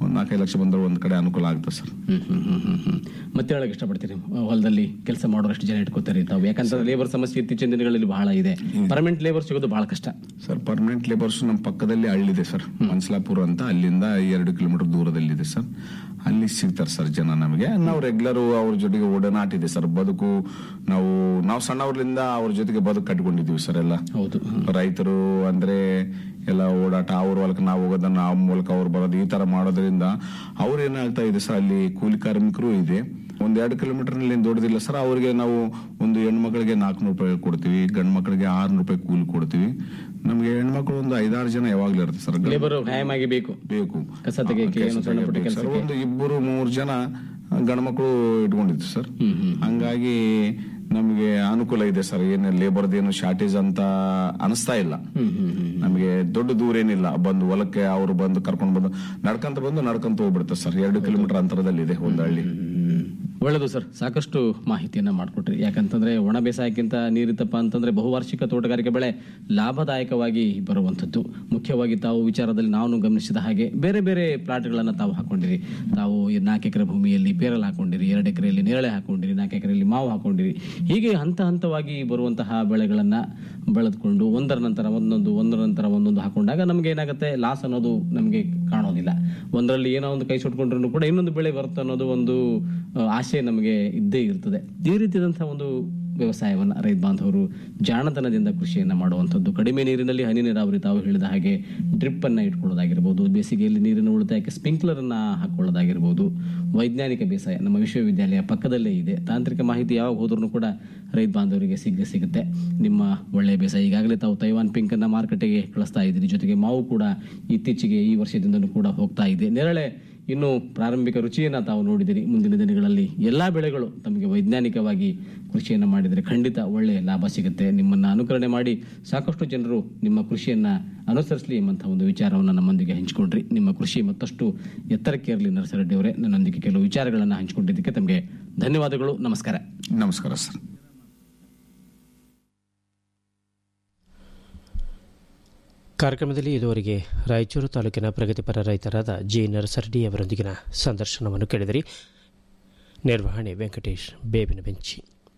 ಒಂದು ನಾಲ್ಕೈದು ಲಕ್ಷ ಬಂದ್ರೆ ಒಂದ್ ಕಡೆ ಅನುಕೂಲ ಆಗುತ್ತೆ ಸರ್ ಹ್ಮ್ ಹ್ಮ್ ಹ್ಮ್ ಹ್ಮ್ ಹ್ಮ್. ಮತ್ತೆ ಹೇಳಕ್ ಇಷ್ಟಪಡ್ತೀರಿ ಹೊಲದಲ್ಲಿ ಕೆಲಸ ಮಾಡೋರಷ್ಟು ಜನ ಇಟ್ಕೋತಾರೆ ತಾವು ಯಾಕಂತಂದ್ರೆ ಲೇಬರ್ ಸಮಸ್ಯೆ ಇತ್ತೀಚಿನ ದಿನಗಳಲ್ಲಿ ಬಹಳ ಇದೆ ಪರ್ಮನೆಂಟ್ ಲೇಬರ್ ಸಿಗೋದು ಬಹಳ ಕಷ್ಟ ಸರ್ ಪರ್ಮನೆಂಟ್ ಲೇಬರ್ಸ್ ನಮ್ಮ ಪಕ್ಕದಲ್ಲಿ ಹಳ್ಳಿದೆ ಸರ್ ಮನ್ಸಲಾಪುರ ಅಂತ ಅಲ್ಲಿಂದ ಎರಡು ಕಿಲೋಮೀಟರ್ ದೂರದಲ್ಲಿದೆ ಸರ್ ಅಲ್ಲಿ ಸಿಗ್ತಾರೆ ಸರ್ ಜನ ನಮಗೆ ನಾವು ರೆಗ್ಯುಲರ್ ಅವ್ರ ಜೊತೆಗೆ ಒಡನಾಟ ಇದೆ ಸರ್ ಬದುಕು ನಾವು ನಾವು ಸಣ್ಣವ್ರಲಿಂದ ಅವ್ರ ಜೊತೆಗೆ ಬದುಕು ಕಟ್ಕೊಂಡಿದೀವಿ ಸರ್ ಎಲ್ಲ ಹೌದು ರೈತರು ಅಂದ್ರೆ ಎಲ್ಲ ಓಡಾಟ ಅವ್ರ ಮೂಲಕ ನಾವು ಹೋಗೋದನ್ನ ಆ ಮೂಲಕ ಅವ್ರು ಬರೋದು ಈ ತರ ಮಾಡೋದ್ರಿಂದ ಅವ್ರು ಏನಾಗ್ತಾ ಇದೆ ಸರ್ ಅಲ್ಲಿ ಕೂಲಿ ಕಾರ್ಮಿಕರು ಇದೆ ಒಂದ್ ಎರಡು ಕಿಲೋಮೀಟರ್ ನಲ್ಲಿ ಏನ್ ದೊಡ್ಡದಿಲ್ಲ ಸರ್ ಅವ್ರಿಗೆ ನಾವು ಒಂದು ಹೆಣ್ಮಕ್ಳಿಗೆ ನಾಲ್ಕುನೂರು ರೂಪಾಯಿ ಕೊಡ್ತೀವಿ ಗಂಡ್ ಮಕ್ಳಿಗೆ ಆರ್ನೂರು ರೂಪಾಯಿ ಕೂಲಿ ಕೊಡ್ತೀವಿ ನಮ್ಗೆ ಹೆಣ್ಮಕ್ಳು ಒಂದು ಐದಾರು ಜನ ಯಾವಾಗ್ಲೂ ಇರುತ್ತೆ ಸರ್ ಗಂಡ್ ಲೇಬರ್ ಖಾಯಮಾಗಿ ಬೇಕು ಬೇಕು ಕಸ ತೆಗೆಯಕ್ಕೆ, ಕೆಲಸ ಏನು ಸಣ್ಣ ಪುಟ್ಟ ತೆಗೆಯಕ್ಕೆ ಸರ್. ಕೆಲಸಕ್ಕೆ? ಒಂದು ಇಬ್ಬರು ಮೂರು ಜನ ಗಂಡ್ಮಕ್ಳು ಇಟ್ಕೊಂಡಿದ್ರು ಸರ್ ಹ್ಮ್ ಹ್ಮ್ ಹಂಗಾಗಿ ನಮಗೆ ಅನುಕೂಲ ಇದೆ ಸರ್ ಏನು ಲೇಬರ್ದು ಏನು ಶಾರ್ಟೇಜ್ ಅಂತ ಅನಿಸ್ತಾ ಇಲ್ಲ ಹ್ಮ್ ಹ್ಮ್ ಹ್ಮ್ ನಮಗೆ ದೊಡ್ಡ ದೂರ ಏನಿಲ್ಲ ಬಂದು ಹೊಲಕ್ಕೆ ಅವರು ಬಂದು ಕರ್ಕೊಂಡು ಬಂದು ನಡ್ಕಂತ ಬಂದು ನಡ್ಕಂತ ಹೋಗ್ಬಿಡುತ್ತೆ ಸರ್ ಎರಡು ಕಿಲೋಮೀಟರ್ ಅಂತರದಲ್ಲಿದೆ ಒಂದು ಹಳ್ಳಿ ಒಳ್ಳೆಯದು ಸರ್ ಸಾಕಷ್ಟು ಮಾಹಿತಿಯನ್ನ ಮಾಡಿಕೊಟ್ರಿ ಯಾಕಂತಂದ್ರೆ ಒಣ ಬೇಸಾಯಕ್ಕಿಂತ ನೀರಿತ್ತಪ್ಪ ಅಂತಂದ್ರೆ ಬಹುವಾರ್ಷಿಕ ತೋಟಗಾರಿಕೆ ಬೆಳೆ ಲಾಭದಾಯಕವಾಗಿ ಬರುವಂಥದ್ದು ಮುಖ್ಯವಾಗಿ ತಾವು ವಿಚಾರದಲ್ಲಿ ನಾನು ಗಮನಿಸಿದ ಹಾಗೆ ಬೇರೆ ಬೇರೆ ಪ್ಲಾಟ್ಗಳನ್ನು ತಾವು ಹಾಕೊಂಡಿರಿ ತಾವು ಈ ನಾಲ್ಕು ಎಕರೆ ಭೂಮಿಯಲ್ಲಿ ಪೇರಲ್ ಹಾಕೊಂಡಿರಿ ಎರಡು ಎಕರೆಯಲ್ಲಿ ನೇರಳೆ ಹಾಕೊಂಡಿರಿ ನಾಲ್ಕು ಎಕರೆಯಲ್ಲಿ ಮಾವು ಹಾಕೊಂಡಿರಿ ಹೀಗೆ ಹಂತ ಹಂತವಾಗಿ ಬರುವಂತಹ ಬೆಳೆಗಳನ್ನ ಬೆಳೆದುಕೊಂಡು ಒಂದರ ನಂತರ ಒಂದೊಂದು ಒಂದರ ನಂತರ ಒಂದೊಂದು ಹಾಕೊಂಡಾಗ ನಮ್ಗೆ ಏನಾಗುತ್ತೆ ಲಾಸ್ ಅನ್ನೋದು ನಮಗೆ ಕಾಣೋದಿಲ್ಲ ಒಂದರಲ್ಲಿ ಏನೋ ಒಂದು ಕೈ ಸುಟ್ಕೊಂಡ್ರು ಕೂಡ ಇನ್ನೊಂದು ಬೆಳೆ ಬರುತ್ತೆ ಅನ್ನೋದು ಒಂದು ಆ, ಆಸೆ ನಮಗೆ ಇದ್ದೇ ಇರ್ತದೆ ಈ ರೀತಿಯಾದಂತಹ ಒಂದು ವ್ಯವಸಾಯವನ್ನ ರೈತ ಬಾಂಧವರು ಜಾಣತನದಿಂದ ಕೃಷಿಯನ್ನ ಮಾಡುವಂಥದ್ದು ಕಡಿಮೆ ನೀರಿನಲ್ಲಿ ಹನಿ ನೀರಾವರಿ ತಾವು ಹೇಳಿದ ಹಾಗೆ ಡ್ರಿಪ್ ಅನ್ನ ಇಟ್ಕೊಳ್ಳೋದಾಗಿರ್ಬೋದು ಬೇಸಿಗೆಯಲ್ಲಿ ನೀರಿನ ಉಳಿತಾಯಕ್ಕೆ ಸ್ಪ್ರಿಂಕ್ಲರ್ ಅನ್ನ ಹಾಕೊಳ್ಳೋದಾಗಿರ್ಬೋದು ವೈಜ್ಞಾನಿಕ ಬೇಸಾಯ ನಮ್ಮ ವಿಶ್ವವಿದ್ಯಾಲಯ ಪಕ್ಕದಲ್ಲೇ ಇದೆ ತಾಂತ್ರಿಕ ಮಾಹಿತಿ ಯಾವಾಗ ಹೋದ್ರೂ ಕೂಡ ರೈತ ಬಾಂಧವರಿಗೆ ಸಿಗೇ ಸಿಗುತ್ತೆ ನಿಮ್ಮ ಒಳ್ಳೆಯ ಬೇಸಾಯ ಈಗಾಗಲೇ ತಾವು ತೈವಾನ್ ಪಿಂಕ್ ಅನ್ನ ಮಾರುಕಟ್ಟೆಗೆ ಕಳಿಸ್ತಾ ಇದ್ದೀರಿ ಜೊತೆಗೆ ಮಾವು ಕೂಡ ಇತ್ತೀಚೆಗೆ ಈ ವರ್ಷದಿಂದಲೂ ಕೂಡ ಹೋಗ್ತಾ ಇದೆ ನೇರಳೆ ಇನ್ನು ಪ್ರಾರಂಭಿಕ ರುಚಿಯನ್ನ ತಾವು ನೋಡಿದಿರಿ ಮುಂದಿನ ದಿನಗಳಲ್ಲಿ ಎಲ್ಲಾ ಬೆಳೆಗಳು ತಮಗೆ ವೈಜ್ಞಾನಿಕವಾಗಿ ಕೃಷಿಯನ್ನ ಮಾಡಿದರೆ ಖಂಡಿತ ಒಳ್ಳೆಯ ಲಾಭ ಸಿಗುತ್ತೆ ನಿಮ್ಮನ್ನ ಅನುಕರಣೆ ಮಾಡಿ ಸಾಕಷ್ಟು ಜನರು ನಿಮ್ಮ ಕೃಷಿಯನ್ನ ಅನುಸರಿಸಲಿ ಎಂಬಂತಹ ಒಂದು ವಿಚಾರವನ್ನು ನಮ್ಮೊಂದಿಗೆ ಹಂಚಿಕೊಂಡ್ರಿ ನಿಮ್ಮ ಕೃಷಿ ಮತ್ತಷ್ಟು ಎತ್ತರಕ್ಕೆ ಇರಲಿ ನರಸರೆಡ್ಡಿ ಅವರೇ ನನ್ನೊಂದಿಗೆ ಕೆಲವು ವಿಚಾರಗಳನ್ನು ಹಂಚಿಕೊಂಡಿದ್ದಕ್ಕೆ ತಮಗೆ ಧನ್ಯವಾದಗಳು ನಮಸ್ಕಾರ ನಮಸ್ಕಾರ ಸರ್ ಕಾರ್ಯಕ್ರಮದಲ್ಲಿ ಇದುವರೆಗೆ ರಾಯಚೂರು ತಾಲೂಕಿನ ಪ್ರಗತಿಪರ ರೈತರಾದ ಜಿ ನರಸರ್ಡಿ ಅವರೊಂದಿಗಿನ ಸಂದರ್ಶನವನ್ನು ಕೇಳಿದಿರಿ ನಿರ್ವಹಣೆ ವೆಂಕಟೇಶ್ ಬೇವಿನ ಬೆಂಚಿ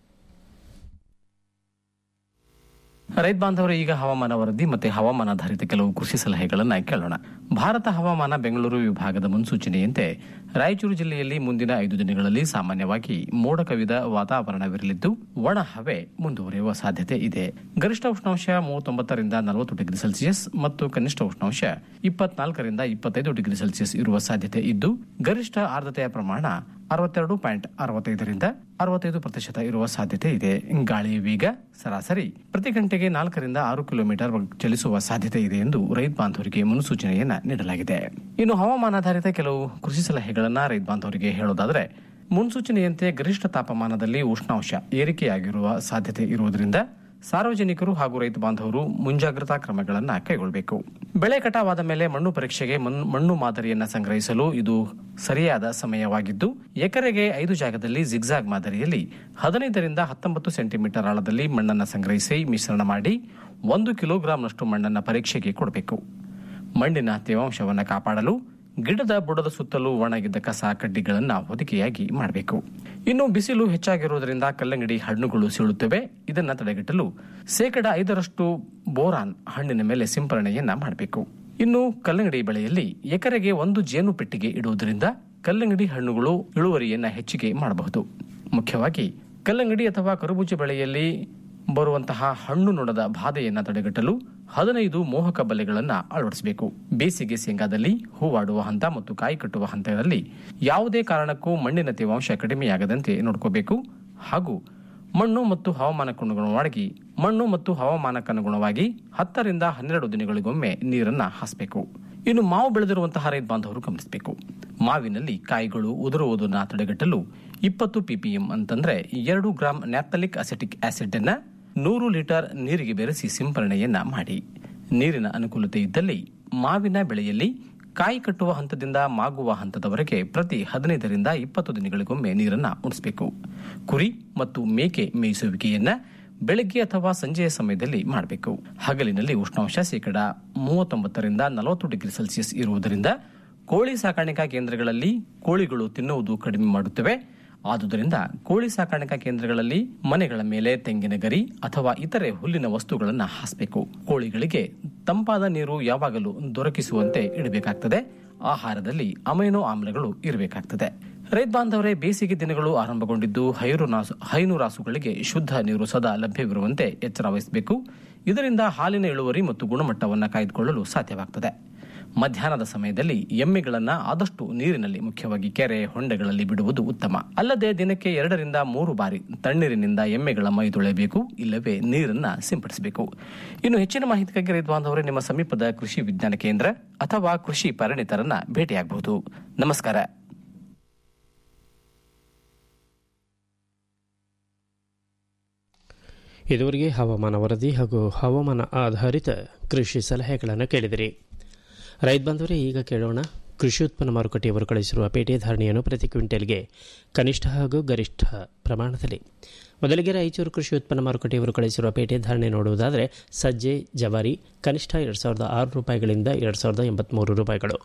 ರೈತ ಬಾಂಧವರು ಈಗ ಹವಾಮಾನ ವರದಿ ಮತ್ತೆ ಹವಾಮಾನಾಧಾರಿತ ಕೆಲವು ಕೃಷಿ ಸಲಹೆಗಳನ್ನ ಕೇಳೋಣ ಭಾರತ ಹವಾಮಾನ ಬೆಂಗಳೂರು ವಿಭಾಗದ ಮುನ್ಸೂಚನೆಯಂತೆ ರಾಯಚೂರು ಜಿಲ್ಲೆಯಲ್ಲಿ ಮುಂದಿನ ಐದು ದಿನಗಳಲ್ಲಿ ಸಾಮಾನ್ಯವಾಗಿ ಮೋಡ ಕವಿದ ವಾತಾವರಣವಿರಲಿದ್ದು ಒಣ ಹವೆ ಮುಂದುವರಿಯುವ ಸಾಧ್ಯತೆ ಇದೆ ಗರಿಷ್ಠ ಉಷ್ಣಾಂಶ ಮೂವತ್ತೊಂಬತ್ತರಿಂದ ನಲವತ್ತು ಡಿಗ್ರಿ ಸೆಲ್ಸಿಯಸ್ ಮತ್ತು ಕನಿಷ್ಠ ಉಷ್ಣಾಂಶ ಇಪ್ಪತ್ನಾಲ್ಕರಿಂದ ಇಪ್ಪತ್ತೈದು ಡಿಗ್ರಿ ಸೆಲ್ಸಿಯಸ್ ಇರುವ ಸಾಧ್ಯತೆ ಇದ್ದು ಗರಿಷ್ಠ ಆರ್ದ್ರತೆಯ ಪ್ರಮಾಣ ಅರವತ್ತೆರಡು ಪಾಯಿಂಟ್ ಅರವತ್ತೈದರಿಂದ ಅರವತ್ತೈದು ಪ್ರತಿಶತ ಇರುವ ಸಾಧ್ಯತೆ ಇದೆ ಗಾಳಿಯ ವೇಗ ಸರಾಸರಿ ಪ್ರತಿ ಗಂಟೆಗೆ ನಾಲ್ಕರಿಂದ ಆರು ಕಿಲೋಮೀಟರ್ ಚಲಿಸುವ ಸಾಧ್ಯತೆ ಇದೆ ಎಂದು ರೈತ ಬಾಂಧವರಿಗೆ ಮುನ್ಸೂಚನೆಯನ್ನ ನೀಡಲಾಗಿದೆ ಇನ್ನು ಹವಾಮಾನಾಧಾರಿತ ಕೆಲವು ಕೃಷಿ ಸಲಹೆಗಳನ್ನ ರೈತ ಬಾಂಧವರಿಗೆ ಹೇಳೋದಾದ್ರೆ ಮುನ್ಸೂಚನೆಯಂತೆ ಗರಿಷ್ಠ ತಾಪಮಾನದಲ್ಲಿ ಉಷ್ಣಾಂಶ ಏರಿಕೆಯಾಗಿರುವ ಸಾಧ್ಯತೆ ಇರುವುದರಿಂದ ಸಾರ್ವಜನಿಕರು ಹಾಗೂ ರೈತ ಬಾಂಧವರು ಮುಂಜಾಗ್ರತಾ ಕ್ರಮಗಳನ್ನು ಕೈಗೊಳ್ಳಬೇಕು ಬೆಳೆ ಕಟಾವಾದ ಮೇಲೆ ಮಣ್ಣು ಪರೀಕ್ಷೆಗೆ ಮಣ್- ಮಣ್ಣು ಮಾದರಿಯನ್ನ ಸಂಗ್ರಹಿಸಲು ಇದು ಸರಿಯಾದ ಸಮಯವಾಗಿದ್ದು ಎಕರೆಗೆ ಐದು ಜಾಗದಲ್ಲಿ ಜಿಗ್ಜಾಗ್ ಮಾದರಿಯಲ್ಲಿ ಹದಿನೈದರಿಂದ ಹತ್ತೊಂಬತ್ತು ಸೆಂಟಿಮೀಟರ್ ಆಳದಲ್ಲಿ ಮಣ್ಣನ್ನು ಸಂಗ್ರಹಿಸಿ ಮಿಶ್ರಣ ಮಾಡಿ ಒಂದು ಕಿಲೋಗ್ರಾಂನಷ್ಟು ಮಣ್ಣನ್ನು ಪರೀಕ್ಷೆಗೆ ಕೊಡಬೇಕು ಮಣ್ಣಿನ ತೇವಾಂಶವನ್ನು ಕಾಪಾಡಲು ಗಿಡದ ಬುಡದ ಸುತ್ತಲೂ ಒಣಗಿದ್ದ ಕಸ ಕಡ್ಡಿಗಳನ್ನು ಹೊದಿಕೆಯಾಗಿ ಮಾಡಬೇಕು ಇನ್ನು ಬಿಸಿಲು ಹೆಚ್ಚಾಗಿರುವುದರಿಂದ ಕಲ್ಲಂಗಡಿ ಹಣ್ಣುಗಳು ಸೀಳುತ್ತವೆ ಇದನ್ನ ತಡೆಗಟ್ಟಲು ಶೇಕಡ ಐದರಷ್ಟು ಬೋರಾನ್ ಹಣ್ಣಿನ ಮೇಲೆ ಸಿಂಪರಣೆಯನ್ನ ಮಾಡಬೇಕು ಇನ್ನು ಕಲ್ಲಂಗಡಿ ಬೆಳೆಯಲ್ಲಿ ಎಕರೆಗೆ ಒಂದು ಜೇನು ಪೆಟ್ಟಿಗೆ ಇಡುವುದರಿಂದ ಕಲ್ಲಂಗಡಿ ಹಣ್ಣುಗಳು ಇಳುವರಿಯನ್ನ ಹೆಚ್ಚಿಗೆ ಮಾಡಬಹುದು ಮುಖ್ಯವಾಗಿ ಕಲ್ಲಂಗಡಿ ಅಥವಾ ಕರಬೂಜ ಬೆಳೆಯಲ್ಲಿ ಬರುವಂತಹ ಹಣ್ಣು ನೊಣದ ಬಾಧೆಯನ್ನ ತಡೆಗಟ್ಟಲು ಹದಿನೈದು ಮೋಹಕ ಬಲೆಗಳನ್ನು ಅಳವಡಿಸಬೇಕು ಬೇಸಿಗೆ ಶೇಂಗಾದಲ್ಲಿ ಹೂವಾಡುವ ಹಂತ ಮತ್ತು ಕಾಯಿ ಕಟ್ಟುವ ಹಂತದಲ್ಲಿ ಯಾವುದೇ ಕಾರಣಕ್ಕೂ ಮಣ್ಣಿನ ತೇವಾಂಶ ಕಡಿಮೆಯಾಗದಂತೆ ನೋಡ್ಕೋಬೇಕು ಹಾಗೂ ಮಣ್ಣು ಮತ್ತು ಹವಾಮಾನಕ್ಕನುಗುಣವಾಗಿ ಮಣ್ಣು ಮತ್ತು ಹವಾಮಾನಕ್ಕನುಗುಣವಾಗಿ ಹತ್ತರಿಂದ ಹನ್ನೆರಡು ದಿನಗಳಿಗೊಮ್ಮೆ ನೀರನ್ನ ಹಾಸಬೇಕು ಇನ್ನು ಮಾವು ಬೆಳೆದಿರುವಂತಹ ರೈತ ಬಾಂಧವರು ಗಮನಿಸಬೇಕು ಮಾವಿನಲ್ಲಿ ಕಾಯಿಗಳು ಉದುರುವುದನ್ನು ತಡೆಗಟ್ಟಲು ಇಪ್ಪತ್ತು ಪಿಪಿಎಂ ಅಂತಂದ್ರೆ ಎರಡು ಗ್ರಾಂ ನ್ಯಾಪ್ತಲಿಕ್ ಅಸೆಟಿಕ್ ಆಸಿಡ್ ಅನ್ನ ನೂರು ಲೀಟರ್ ನೀರಿಗೆ ಬೆರೆಸಿ ಸಿಂಪರಣೆಯನ್ನ ಮಾಡಿ ನೀರಿನ ಅನುಕೂಲತೆ ಇದ್ದಲ್ಲಿ ಮಾವಿನ ಬೆಳೆಯಲ್ಲಿ ಕಾಯಿ ಕಟ್ಟುವ ಹಂತದಿಂದ ಮಾಗುವ ಹಂತದವರೆಗೆ ಪ್ರತಿ ಹದಿನೈದರಿಂದ ಇಪ್ಪತ್ತು ದಿನಗಳಿಗೊಮ್ಮೆ ನೀರನ್ನ ಉಣಿಸಬೇಕು ಕುರಿ ಮತ್ತು ಮೇಕೆ ಮೇಯಿಸುವಿಕೆಯನ್ನ ಬೆಳಗ್ಗೆ ಅಥವಾ ಸಂಜೆಯ ಸಮಯದಲ್ಲಿ ಮಾಡಬೇಕು ಹಗಲಿನಲ್ಲಿ ಉಷ್ಣಾಂಶ ಶೇಕಡ ಮೂವತ್ತೊಂಬತ್ತರಿಂದ ನಲವತ್ತು ಡಿಗ್ರಿ ಸೆಲ್ಸಿಯಸ್ ಇರುವುದರಿಂದ ಕೋಳಿ ಸಾಕಾಣಿಕಾ ಕೇಂದ್ರಗಳಲ್ಲಿ ಕೋಳಿಗಳು ತಿನ್ನುವುದು ಕಡಿಮೆ ಮಾಡುತ್ತವೆ ಆದುದರಿಂದ ಕೋಳಿ ಸಾಕಾಣಿಕಾ ಕೇಂದ್ರಗಳಲ್ಲಿ ಮನೆಗಳ ಮೇಲೆ ತೆಂಗಿನ ಗರಿ ಅಥವಾ ಇತರೆ ಹುಲ್ಲಿನ ವಸ್ತುಗಳನ್ನು ಹಾಸಬೇಕು ಕೋಳಿಗಳಿಗೆ ತಂಪಾದ ನೀರು ಯಾವಾಗಲೂ ದೊರಕಿಸುವಂತೆ ಇಡಬೇಕಾಗ್ತದೆ ಆಹಾರದಲ್ಲಿ ಅಮೈನೋ ಆಮ್ಲಗಳು ಇರಬೇಕಾಗ್ತದೆ ರೈತ ಬಾಂಧವರೇ ಬೇಸಿಗೆ ದಿನಗಳು ಆರಂಭಗೊಂಡಿದ್ದು ಹೈನುರಾಸು ಹೈನುರಾಸುಗಳಿಗೆ ಶುದ್ಧ ನೀರು ಸದಾ ಲಭ್ಯವಿರುವಂತೆ ಎಚ್ಚರ ವಹಿಸಬೇಕು ಇದರಿಂದ ಹಾಲಿನ ಇಳುವರಿ ಮತ್ತು ಗುಣಮಟ್ಟವನ್ನು ಕಾಯ್ದುಕೊಳ್ಳಲು ಸಾಧ್ಯವಾಗ್ತದೆ ಮಧ್ಯಾಹ್ನದ ಸಮಯದಲ್ಲಿ ಎಮ್ಮೆಗಳನ್ನ ಆದಷ್ಟು ನೀರಿನಲ್ಲಿ ಮುಖ್ಯವಾಗಿ ಕೆರೆ ಹೊಂಡೆಗಳಲ್ಲಿ ಬಿಡುವುದು ಉತ್ತಮ ಅಲ್ಲದೆ ದಿನಕ್ಕೆ ಎರಡರಿಂದ ಮೂರು ಬಾರಿ ತಣ್ಣೀರಿನಿಂದ ಎಮ್ಮೆಗಳ ಮೈ ತೊಳೆಯಬೇಕು ಇಲ್ಲವೇ ನೀರನ್ನ ಸಿಂಪಡಿಸಬೇಕು ಇನ್ನು ಹೆಚ್ಚಿನ ಮಾಹಿತಿಗಾಗಿ ರೈತ ಬಾಂಧವರೇ ನಿಮ್ಮ ಸಮೀಪದ ಕೃಷಿ ವಿಜ್ಞಾನ ಕೇಂದ್ರ ಅಥವಾ ಕೃಷಿ ಪರಿಣಿತರನ್ನ ಭೇಟಿಯಾಗಬಹುದು ನಮಸ್ಕಾರ ಇದುವರೆಗೆ ಹವಾಮಾನ ವರದಿ ಹಾಗೂ ಹವಾಮಾನ ಆಧಾರಿತ ಕೃಷಿ ಸಲಹೆಗಳನ್ನು ಕೇಳಿದಿರಿ ರೈತ ಬಂದವರೇ ಈಗ ಕೇಳೋಣ ಕೃಷಿ ಉತ್ಪನ್ನ ಮಾರುಕಟ್ಟೆಯವರು ಕಳಿಸಿರುವ ಪೇಟೆ ಧಾರಣೆಯನ್ನು ಪ್ರತಿ ಕ್ವಿಂಟಲ್ಗೆ ಕನಿಷ್ಠ ಹಾಗೂ ಗರಿಷ್ಠ ಪ್ರಮಾಣದಲ್ಲಿ ಮೊದಲಿಗೆ ರಾಯಚೂರು ಕೃಷಿ ಉತ್ಪನ್ನ ಮಾರುಕಟ್ಟೆಯವರು ಕಳಿಸಿರುವ ಪೇಟೆ ಧಾರಣೆ ನೋಡುವುದಾದರೆ ಸಜ್ಜೆ ಜವಾರಿ ಕನಿಷ್ಠ ಎರಡು ಸಾವಿರದ ಆರು ರೂಪಾಯಿಗಳಿಂದ ಎರಡು ಸಾವಿರದ ಎಂಬತ್ತ್ಮೂರು ರೂಪಾಯಿಗಳು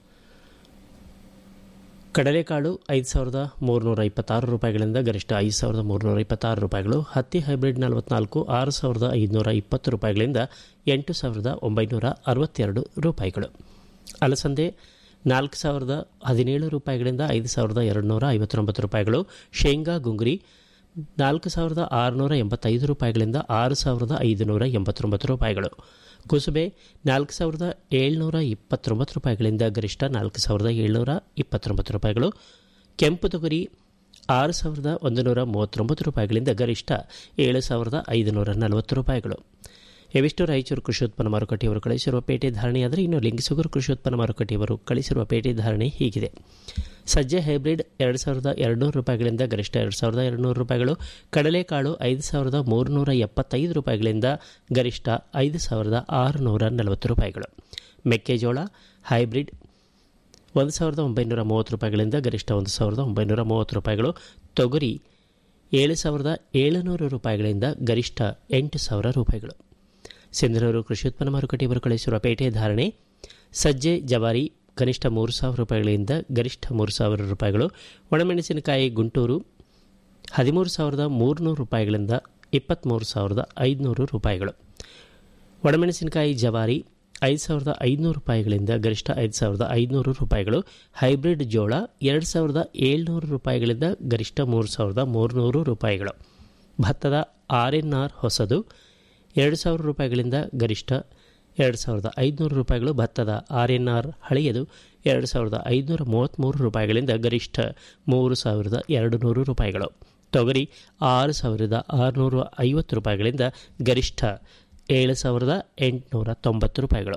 ಕಡಲೆಕಾಳು ಐದು ಸಾವಿರದ ಮೂರುನೂರ ಇಪ್ಪತ್ತಾರು ರೂಪಾಯಿಗಳಿಂದ ಗರಿಷ್ಠ ಐದು ಸಾವಿರದ ಮೂರುನೂರ ಇಪ್ಪತ್ತಾರು ರೂಪಾಯಿಗಳು ಹತ್ತಿ ಹೈಬ್ರಿಡ್ ನಲವತ್ನಾಲ್ಕು ಆರು ಸಾವಿರದ ಐದುನೂರ ಇಪ್ಪತ್ತು ರೂಪಾಯಿಗಳಿಂದ ಎಂಟು ಸಾವಿರದ ಒಂಬೈನೂರ ಅರವತ್ತೆರಡು ರೂಪಾಯಿಗಳು ಅಲಸಂದೆ ನಾಲ್ಕು ಸಾವಿರದ ಹದಿನೇಳು ರೂಪಾಯಿಗಳಿಂದ ಐದು ಸಾವಿರದ ಎರಡುನೂರ ಐವತ್ತೊಂಬತ್ತು ರೂಪಾಯಿಗಳು ಶೇಂಗಾ ಗುಂಗುರಿ ನಾಲ್ಕು ಸಾವಿರದ ಆರುನೂರ ಎಂಬತ್ತೈದು ರೂಪಾಯಿಗಳಿಂದ ಆರು ಸಾವಿರದ ಐದುನೂರ ಎಂಬತ್ತೊಂಬತ್ತು ರೂಪಾಯಿಗಳು ಕುಸುಬೆ ನಾಲ್ಕು ಸಾವಿರದ ಏಳ್ನೂರ ಇಪ್ಪತ್ತೊಂಬತ್ತು ರೂಪಾಯಿಗಳಿಂದ ಗರಿಷ್ಠ ನಾಲ್ಕು ಸಾವಿರದ ಏಳ್ನೂರ ಇಪ್ಪತ್ತೊಂಬತ್ತು ರೂಪಾಯಿಗಳು ಕೆಂಪು ತೊಗರಿ ಆರು ಸಾವಿರದ ಒಂದು ನೂರ ಮೂವತ್ತೊಂಬತ್ತು ರೂಪಾಯಿಗಳಿಂದ ಗರಿಷ್ಠ ಏಳು ಸಾವಿರದ ಐದುನೂರ ನಲವತ್ತು ರೂಪಾಯಿಗಳು ಇವಿಷ್ಟು ರಾಯಚೂರು ಕೃಷಿ ಉತ್ಪನ್ನ ಮಾರುಕಟ್ಟೆಯವರು ಕಳಿಸಿರುವ ಪೇಟೆ ಧಾರಣೆಯಾದರೆ ಇನ್ನು ಲಿಂಗಸುಗೂರು ಕೃಷಿ ಉತ್ಪನ್ನ ಮಾರುಕಟ್ಟೆಯವರು ಕಳಿಸಿರುವ ಪೇಟೆ ಧಾರಣೆ ಹೀಗಿದೆ ಸಜ್ಜೆ ಹೈಬ್ರಿಡ್ ಎರಡು ಸಾವಿರದ ಎರಡುನೂರು ರೂಪಾಯಿಗಳಿಂದ ಗರಿಷ್ಠ ಎರಡು ಸಾವಿರದ ಎರಡುನೂರು ರೂಪಾಯಿಗಳು ಕಡಲೆಕಾಳು ಐದು ಸಾವಿರದ ಮೂರುನೂರ ಎಪ್ಪತ್ತೈದು ರೂಪಾಯಿಗಳಿಂದ ಗರಿಷ್ಠ ಐದು ಸಾವಿರದ ಆರುನೂರ ನಲವತ್ತು ರೂಪಾಯಿಗಳು ಮೆಕ್ಕೆಜೋಳ ಹೈಬ್ರಿಡ್ ಒಂದು ಸಾವಿರದ ಒಂಬೈನೂರ ಮೂವತ್ತು ರೂಪಾಯಿಗಳಿಂದ ಗರಿಷ್ಠ ಒಂದು ಸಾವಿರದ ಒಂಬೈನೂರ ಮೂವತ್ತು ರೂಪಾಯಿಗಳು ತೊಗರಿ ಏಳು ಸಾವಿರದ ಏಳುನೂರು ರೂಪಾಯಿಗಳಿಂದ ಗರಿಷ್ಠ ಎಂಟು ಸಾವಿರ ರೂಪಾಯಿಗಳು ಸಿಂಧನೂರು ಕೃಷಿ ಉತ್ಪನ್ನ ಮಾರುಕಟ್ಟೆಯವರು ಕಳಿಸಿರುವ ಪೇಟೆ ಧಾರಣೆ ಸಜ್ಜೆ ಜವಾರಿ ಕನಿಷ್ಠ ಮೂರು ಸಾವಿರ ರೂಪಾಯಿಗಳಿಂದ ಗರಿಷ್ಠ ಮೂರು ಸಾವಿರ ರೂಪಾಯಿಗಳು ಒಣಮೆಣಸಿನಕಾಯಿ ಗುಂಟೂರು ಹದಿಮೂರು ಸಾವಿರದ ಮೂರುನೂರು ರೂಪಾಯಿಗಳಿಂದ ಇಪ್ಪತ್ತ್ಮೂರು ಸಾವಿರದ ಐದುನೂರು ರೂಪಾಯಿಗಳು ಒಣಮೆಣಸಿನಕಾಯಿ ಜವಾರಿ ಐದು ಸಾವಿರದ ಐದುನೂರು ರೂಪಾಯಿಗಳಿಂದ ಗರಿಷ್ಠ ಐದು ಸಾವಿರದ ಐದುನೂರು ರೂಪಾಯಿಗಳು ಹೈಬ್ರಿಡ್ ಜೋಳ ಎರಡು ಸಾವಿರದ ಏಳ್ನೂರು ರೂಪಾಯಿಗಳಿಂದ ಗರಿಷ್ಠ ಮೂರು ಸಾವಿರದ ಮೂರುನೂರು ರೂಪಾಯಿಗಳು ಭತ್ತದ ಆರ್ ಎನ್ ಆರ್ ಹೊಸದು ಎರಡು ಸಾವಿರ ರೂಪಾಯಿಗಳಿಂದ ಗರಿಷ್ಠ ಎರಡು ಸಾವಿರದ ಐದುನೂರು ರೂಪಾಯಿಗಳು ಭತ್ತದ ಆರ್ ಎನ್ ಆರ್ ಹಳೆಯದು ಎರಡು ಸಾವಿರದ ಐದುನೂರ ಮೂವತ್ತ್ಮೂರು ರೂಪಾಯಿಗಳಿಂದ ಗರಿಷ್ಠ ಮೂರು ಸಾವಿರದ ಎರಡು ನೂರು ರೂಪಾಯಿಗಳು ತೊಗರಿ ಆರು ಸಾವಿರದ ಆರುನೂರ ಐವತ್ತು ರೂಪಾಯಿಗಳಿಂದ ಗರಿಷ್ಠ ಏಳು ಸಾವಿರದ ಎಂಟುನೂರ ತೊಂಬತ್ತು ರೂಪಾಯಿಗಳು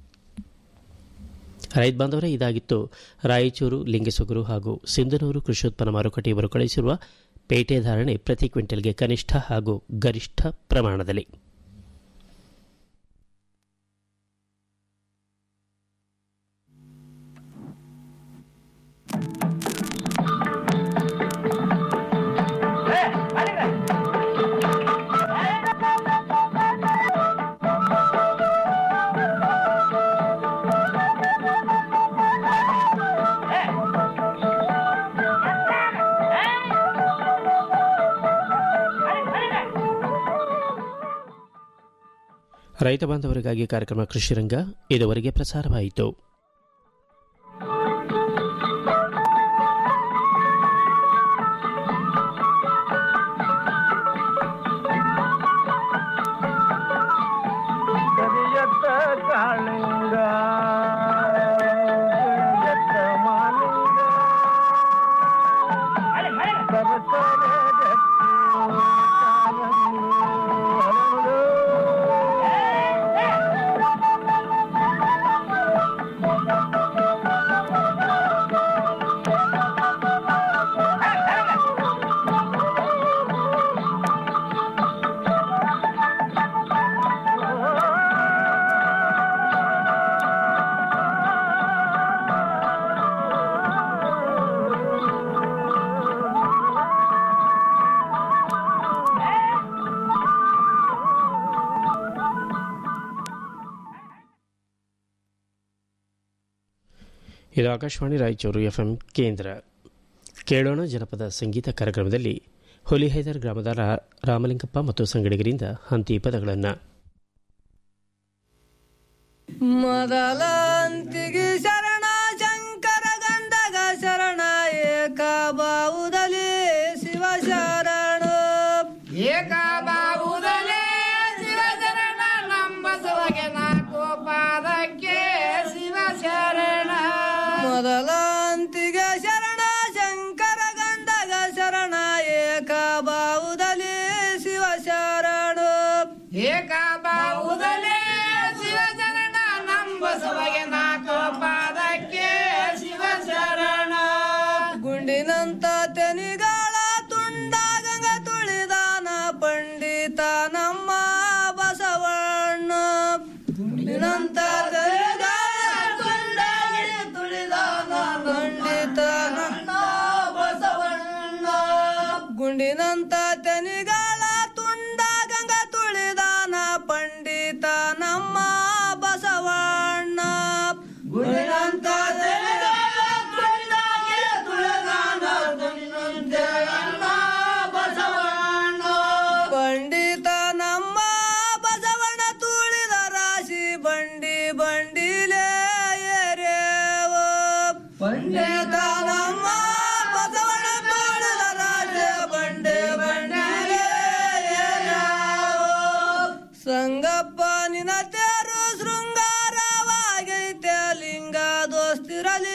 ರೈತ ಬಾಂಧವರೇ ಇದಾಗಿತ್ತು ರಾಯಚೂರು ಲಿಂಗಸುಗರು ಹಾಗೂ ಸಿಂಧನೂರು ಕೃಷಿ ಉತ್ಪನ್ನ ಮಾರುಕಟ್ಟೆಯವರು ಕಳಿಸಿರುವ ಪೇಟೆ ಧಾರಣೆ ಪ್ರತಿ ಕ್ವಿಂಟಲ್ಗೆ ಕನಿಷ್ಠ ಹಾಗೂ ಗರಿಷ್ಠ ಪ್ರಮಾಣದಲ್ಲಿ ರೈತ ಬಾಂಧವರಿಗಾಗಿ ಕಾರ್ಯಕ್ರಮ ಕೃಷಿರಂಗ ಇದುವರೆಗೆ ಪ್ರಸಾರವಾಯಿತು ಕರಿಯತ್ತ ಕಾಳಿಂಗ ಕರಿಯತ್ತ ಮಾಲಿಂಗ ಸರಸರ ಗಟ್ಟಿ ಕಾಲಂದು ಹರಳು. ಇದು ಆಕಾಶವಾಣಿ ರಾಯಚೂರು ಎಫ್ಎಂ ಕೇಂದ್ರ ಕೇಳೋಣ ಜನಪದ ಸಂಗೀತ ಕಾರ್ಯಕ್ರಮದಲ್ಲಿ ಹುಲಿಹೈದರ್ ಗ್ರಾಮದ ರಾ- ರಾಮಲಿಂಗಪ್ಪ ಮತ್ತು ಸಂಗಡಿಗರಿಂದ ಹಂತಿ ಪದಗಳನ್ನು ಮೊದಲಂತಿಗೆ ಶರಣ ಶಂಕರ ಗಂಡಗ ಶರಣ ಏಕ ಬಾವುದಲಿ ಶಿವ ಶರಣ ಏಕ ಬಾವುದಲಿ ಶಿವ ಶರಣ ನಂಬಸುವಗೆ ನಾಲ್ಕು ಪಾದಕ್ಕೆ ಶಿವ ಶರಣ ಮೊದಲಂತಿಗೆ ಶರಣ ಶಂಕರ ಗಂಡಗ ಶರಣ ಏಕ ಬಾವುದಲಿ ಶಿವ ಶರಣ ಏಕ ಬಾವುದಲಿ ಶಿವ ಶರಣ ನಂಬಸುವಗೆ ನಾಲ್ಕು ಪಾದಕ್ಕೆ ಶಿವ ಶರಣ ಗುಂಡಿನಂತ ತೆನಿಗಾಳ ತುಂಡ ಗಂಗ ತುಳಿದಾನ ಪಂಡಿತ ನಮ್ಮ ಬಸವಣ್ಣ ಗುಂಡಿನಂತ ತೆನಿಗಾಳ ತುಂಡ ತುಳಿದಾನ ಪಂಡಿತ ನಮ್ಮ ಬಸವಣ್ಣ ಗುಂಡಿನಂತ ತೆನಿಗಾಳ ತುಂಡ ಗಂಗ ತುಳಿದಾನ ಪಂಡಿತ ನಮ್ಮ ಬಸವಣ್ಣ ಗುಂಡಿನಂತ ತೆನಿಗಾಳ ತುಂಡ ತುಳಿದಾನ ಪಂಡಿತ ಬಸವಣ್ಣ ಪಂಡಿತ ನಮ್ಮ ಬಸವಣ್ಣ ತುಳಿದ ರಾಶಿ ಬಂಡಿ ಬಂಡಿಲೇ ಏರೇವ ಪಂಡಿತ ನಮ್ಮ ಬಸವಣ್ಣ ತುಳಿದ ರಾಶಿ ಬಂಡಿ ಬಂಡಿಲೇ ಏರೇವ ಸಂಗಪ್ಪ ನಿನ ತೇರು ಶೃಂಗಾರವಾಗೈತೆ ಲಿಂಗ ದೋಸ್ತಿರಲಿ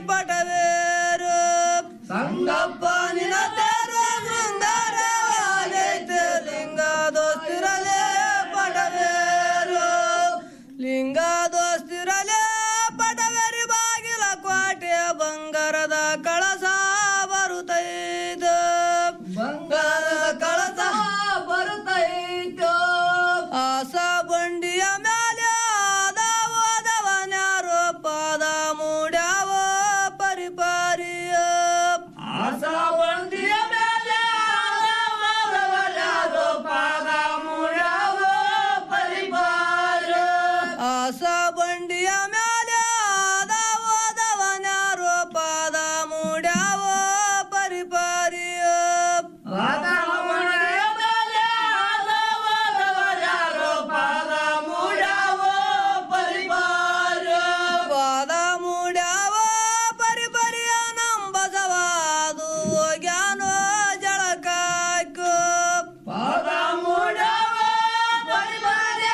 ಪಟವೇರು ಸಂಗಪ್ಪ ನಿನ ತೇರು ಶೃಂಗಾರವಾಗೈತೆ ಲಿಂಗ ದೋಸ್ತಿರಲಿ ಪಟವೇರು ಲಿಂಗ ದೋಸ್ತಿರಲಿ ಪಟವೇರಿ ಬಾಗಿಲ ಕೋಟೆ ಬಂಗಾರದ ಕಳಸ ಬರುತ್ತೈದು ಬಂಗಾರದ ಕಳಸ ಬರುತ್ತೈತು ಆಸ ಬಂಡಿಯ ಮೇಲೆ ಆದವದವನ್ಯಾರೋ ಪಾದ ಮೂಡ್ಯಾವ ಪರಿಪಾರಿಯ ಆಸ ಬಂಡಿಯ ಮೇಲೆ ಆದವದವನ್ಯಾರೋ ಪಾದ ಮೂಡ್ಯಾವ ಪರಿಪಾರ ಆಸ ಬಂಡಿಯ ಮೇಲೆ ಆದವದವನ್ಯಾರೋ ಪಾದ ಮೂಡ್ಯಾವ ಪರಿಪಾರಿಯ ಪಾದ ಮೂಡ್ಯಾವ ಮೇಲೆ ಆದವದವನ್ಯಾರೋ ಪಾದ ಮೂಡ್ಯಾವ ಪರಿಪಾರ ಪಾದ ಮೂಡ್ಯಾವ ಪರಿಪರಿಯ ನಂಬಸವಾದು ಹೋಗ್ಯಾನೋ ಜಳಕಾಕು ಪಾದ ಮೂಡ್ಯಾವ ಪರಿಪರಿಯ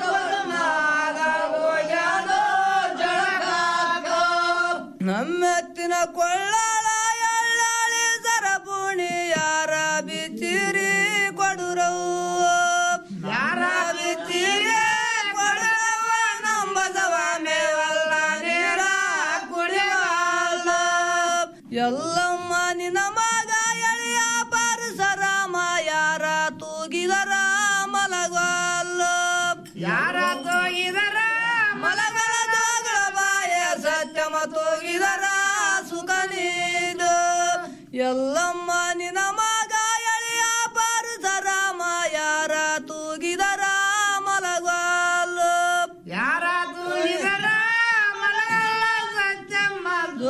ಹೋಗ್ಯಾನೋ ಜಳಕಾಕು ನಮ್ಮೆತ್ತಿನ ಕೊಳ್ಳಾಳ ಎಳ್ಳಾಳಿ ಸರಪುಣಿ ಯಾರ ಬಿಚ್ಚಿರಿ ಕೊಡುರವು ಯಾರ ಬಿಚ್ಚಿರಿ ಕೊಡುರವ ನಂಬಸವ ಮೇವಲ್ಲ ನೀರ ಕುಡಿವಲ್ಲ ಎಲ್ಲಮ್ಮ ನಿನ್ನ ಮಗ ಎಳೆಯ ಪರಸರಾಮ ಯಾರ ತೂಗಿದರ ಮಲಗಲ್ಲ ಯಾರ ತೂಗಿದರ ಮಲಗಲ ಜೋಗಳ ಬಾಯ ಸತ್ಯಮ ತೂಗಿದರ ಸುಖ ನೀನು ಎಲ್ಲಮ್ಮ ನಿನ್ನ ಮಗ ಎಳೆಯ ಪರಸರಾಮ ಯಾರ ತೂಗಿದರ ಮಲಗಲ್ಲ ಯಾರ ತೂಗಿದರ ಮಲಗಲ್ಲ ಸತ್ಯಮ್ಮ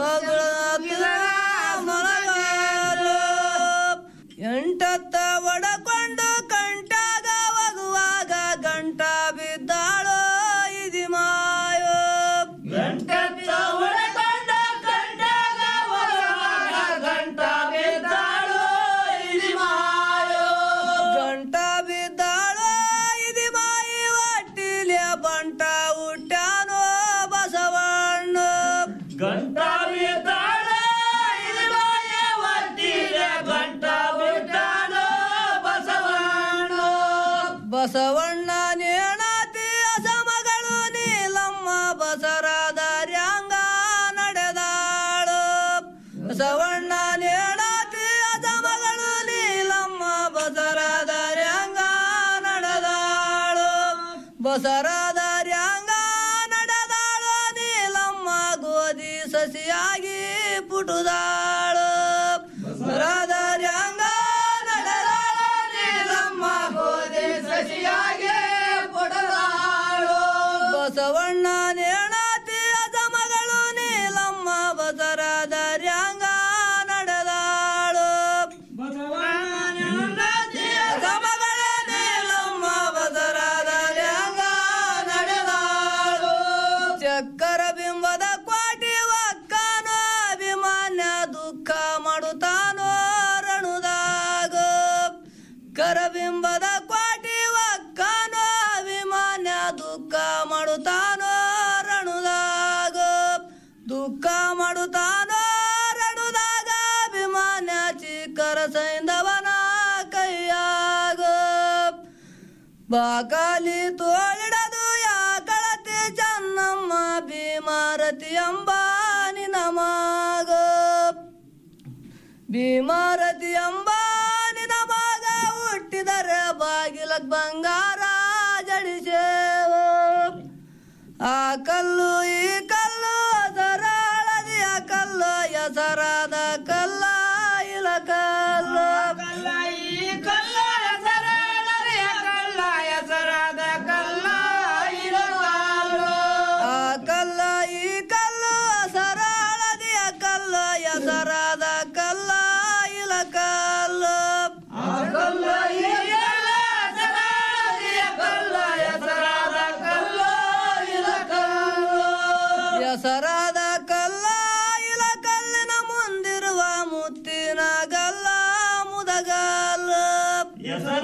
ಮಲಗಲ್ಲ ಎಂಟತ್ತ ಒಡಕೊಂಡು ಕಂಟಾಗ ಒಗುವಾಗ ಗಂಟ ಬಿದ್ದಾಳೋ ಇದಿ ಮಾಯೋ ಎಂಟತ್ತ ಒಡಕೊಂಡು ಕಂಟಾಗ ಒಗುವಾಗ ಗಂಟ ಬಿದ್ದಾಳೋ ಇದಿ ಮಾಯೋ ಗಂಟ ಬಿದ್ದಾಳೋ ಇದಿ ಮಾಯಿ ಒಟ್ಟಿಲೆ ಬಂಟ ಹುಟ್ಟ್ಯಾನೋ ಬಸವಣ್ಣ ಗಂಟ ಬಿದ್ದಾಳೋ ಇದಿ ಮಾಯಿ ಒಟ್ಟಿಲೆ ಗಂಟ ಬಿದ್ದಾಳೋ ಬಸವಣ್ಣ ಬಸವಣ್ಣ ನೇಣತಿ ಅಸಮಗಳು ನೀಲಮ್ಮ ಬಸರಾದಾರ್ಯಾಂಗ ನಡೆದಾಳು ಬಸವಣ್ಣ ನೇಣತಿ ಅಸಮಗಳು ನೀಲಮ್ಮ ಬಸರಾದಾರ್ಯಾಂಗ ನಡೆದಾಳು ಬಸರಾದಾರ್ಯಾಂಗ ನಡೆದಾಳು ನೀಲಮ್ಮ ಗೋಧಿ ಸಸಿಯಾಗಿ ಪುಟುದಾಳು ಬಸರಾದಾರ್ಯಾಂಗ ನಡೆದಾಳು ನೀಲಮ್ಮ ಗೋಧಿ ಸಸಿಯಾಗಿ ಪುಟದಾಳು ಬಸವಣ್ಣ ನೇಣತಿ ಅಜ ಮಗಳು ನೀಲಮ್ಮ ದುಃಖ ಮಾಡುತ್ತಾನೋ ರಣುದಾಗ ಅಭಿಮಾನ್ಯಾಚಿ ಕರಸೈಂದವನ ಕೈಯಾಗ ಬಾಕಾಲಿ ತೋಳಿಡದು ಯಾಕಳತಿ ಚನ್ನಮ್ಮ ಭೀಮಾರತಿ ಅಂಬಾನಿ ನಮಾಗ ಭೀಮಾರತಿ ಅಂಬಾನಿ ನಮಾಗ ಹುಟ್ಟಿದರೆ ಬಾಗಿಲಕ್ ಬಂಗಾರ ಜಡಿಸೇವ ಆ ಕಲ್ಲು ಈ ಕಲ್ಲು ಅದರ ಹಳದಿಯ ಕಲ್ಲು ಹೆಸರ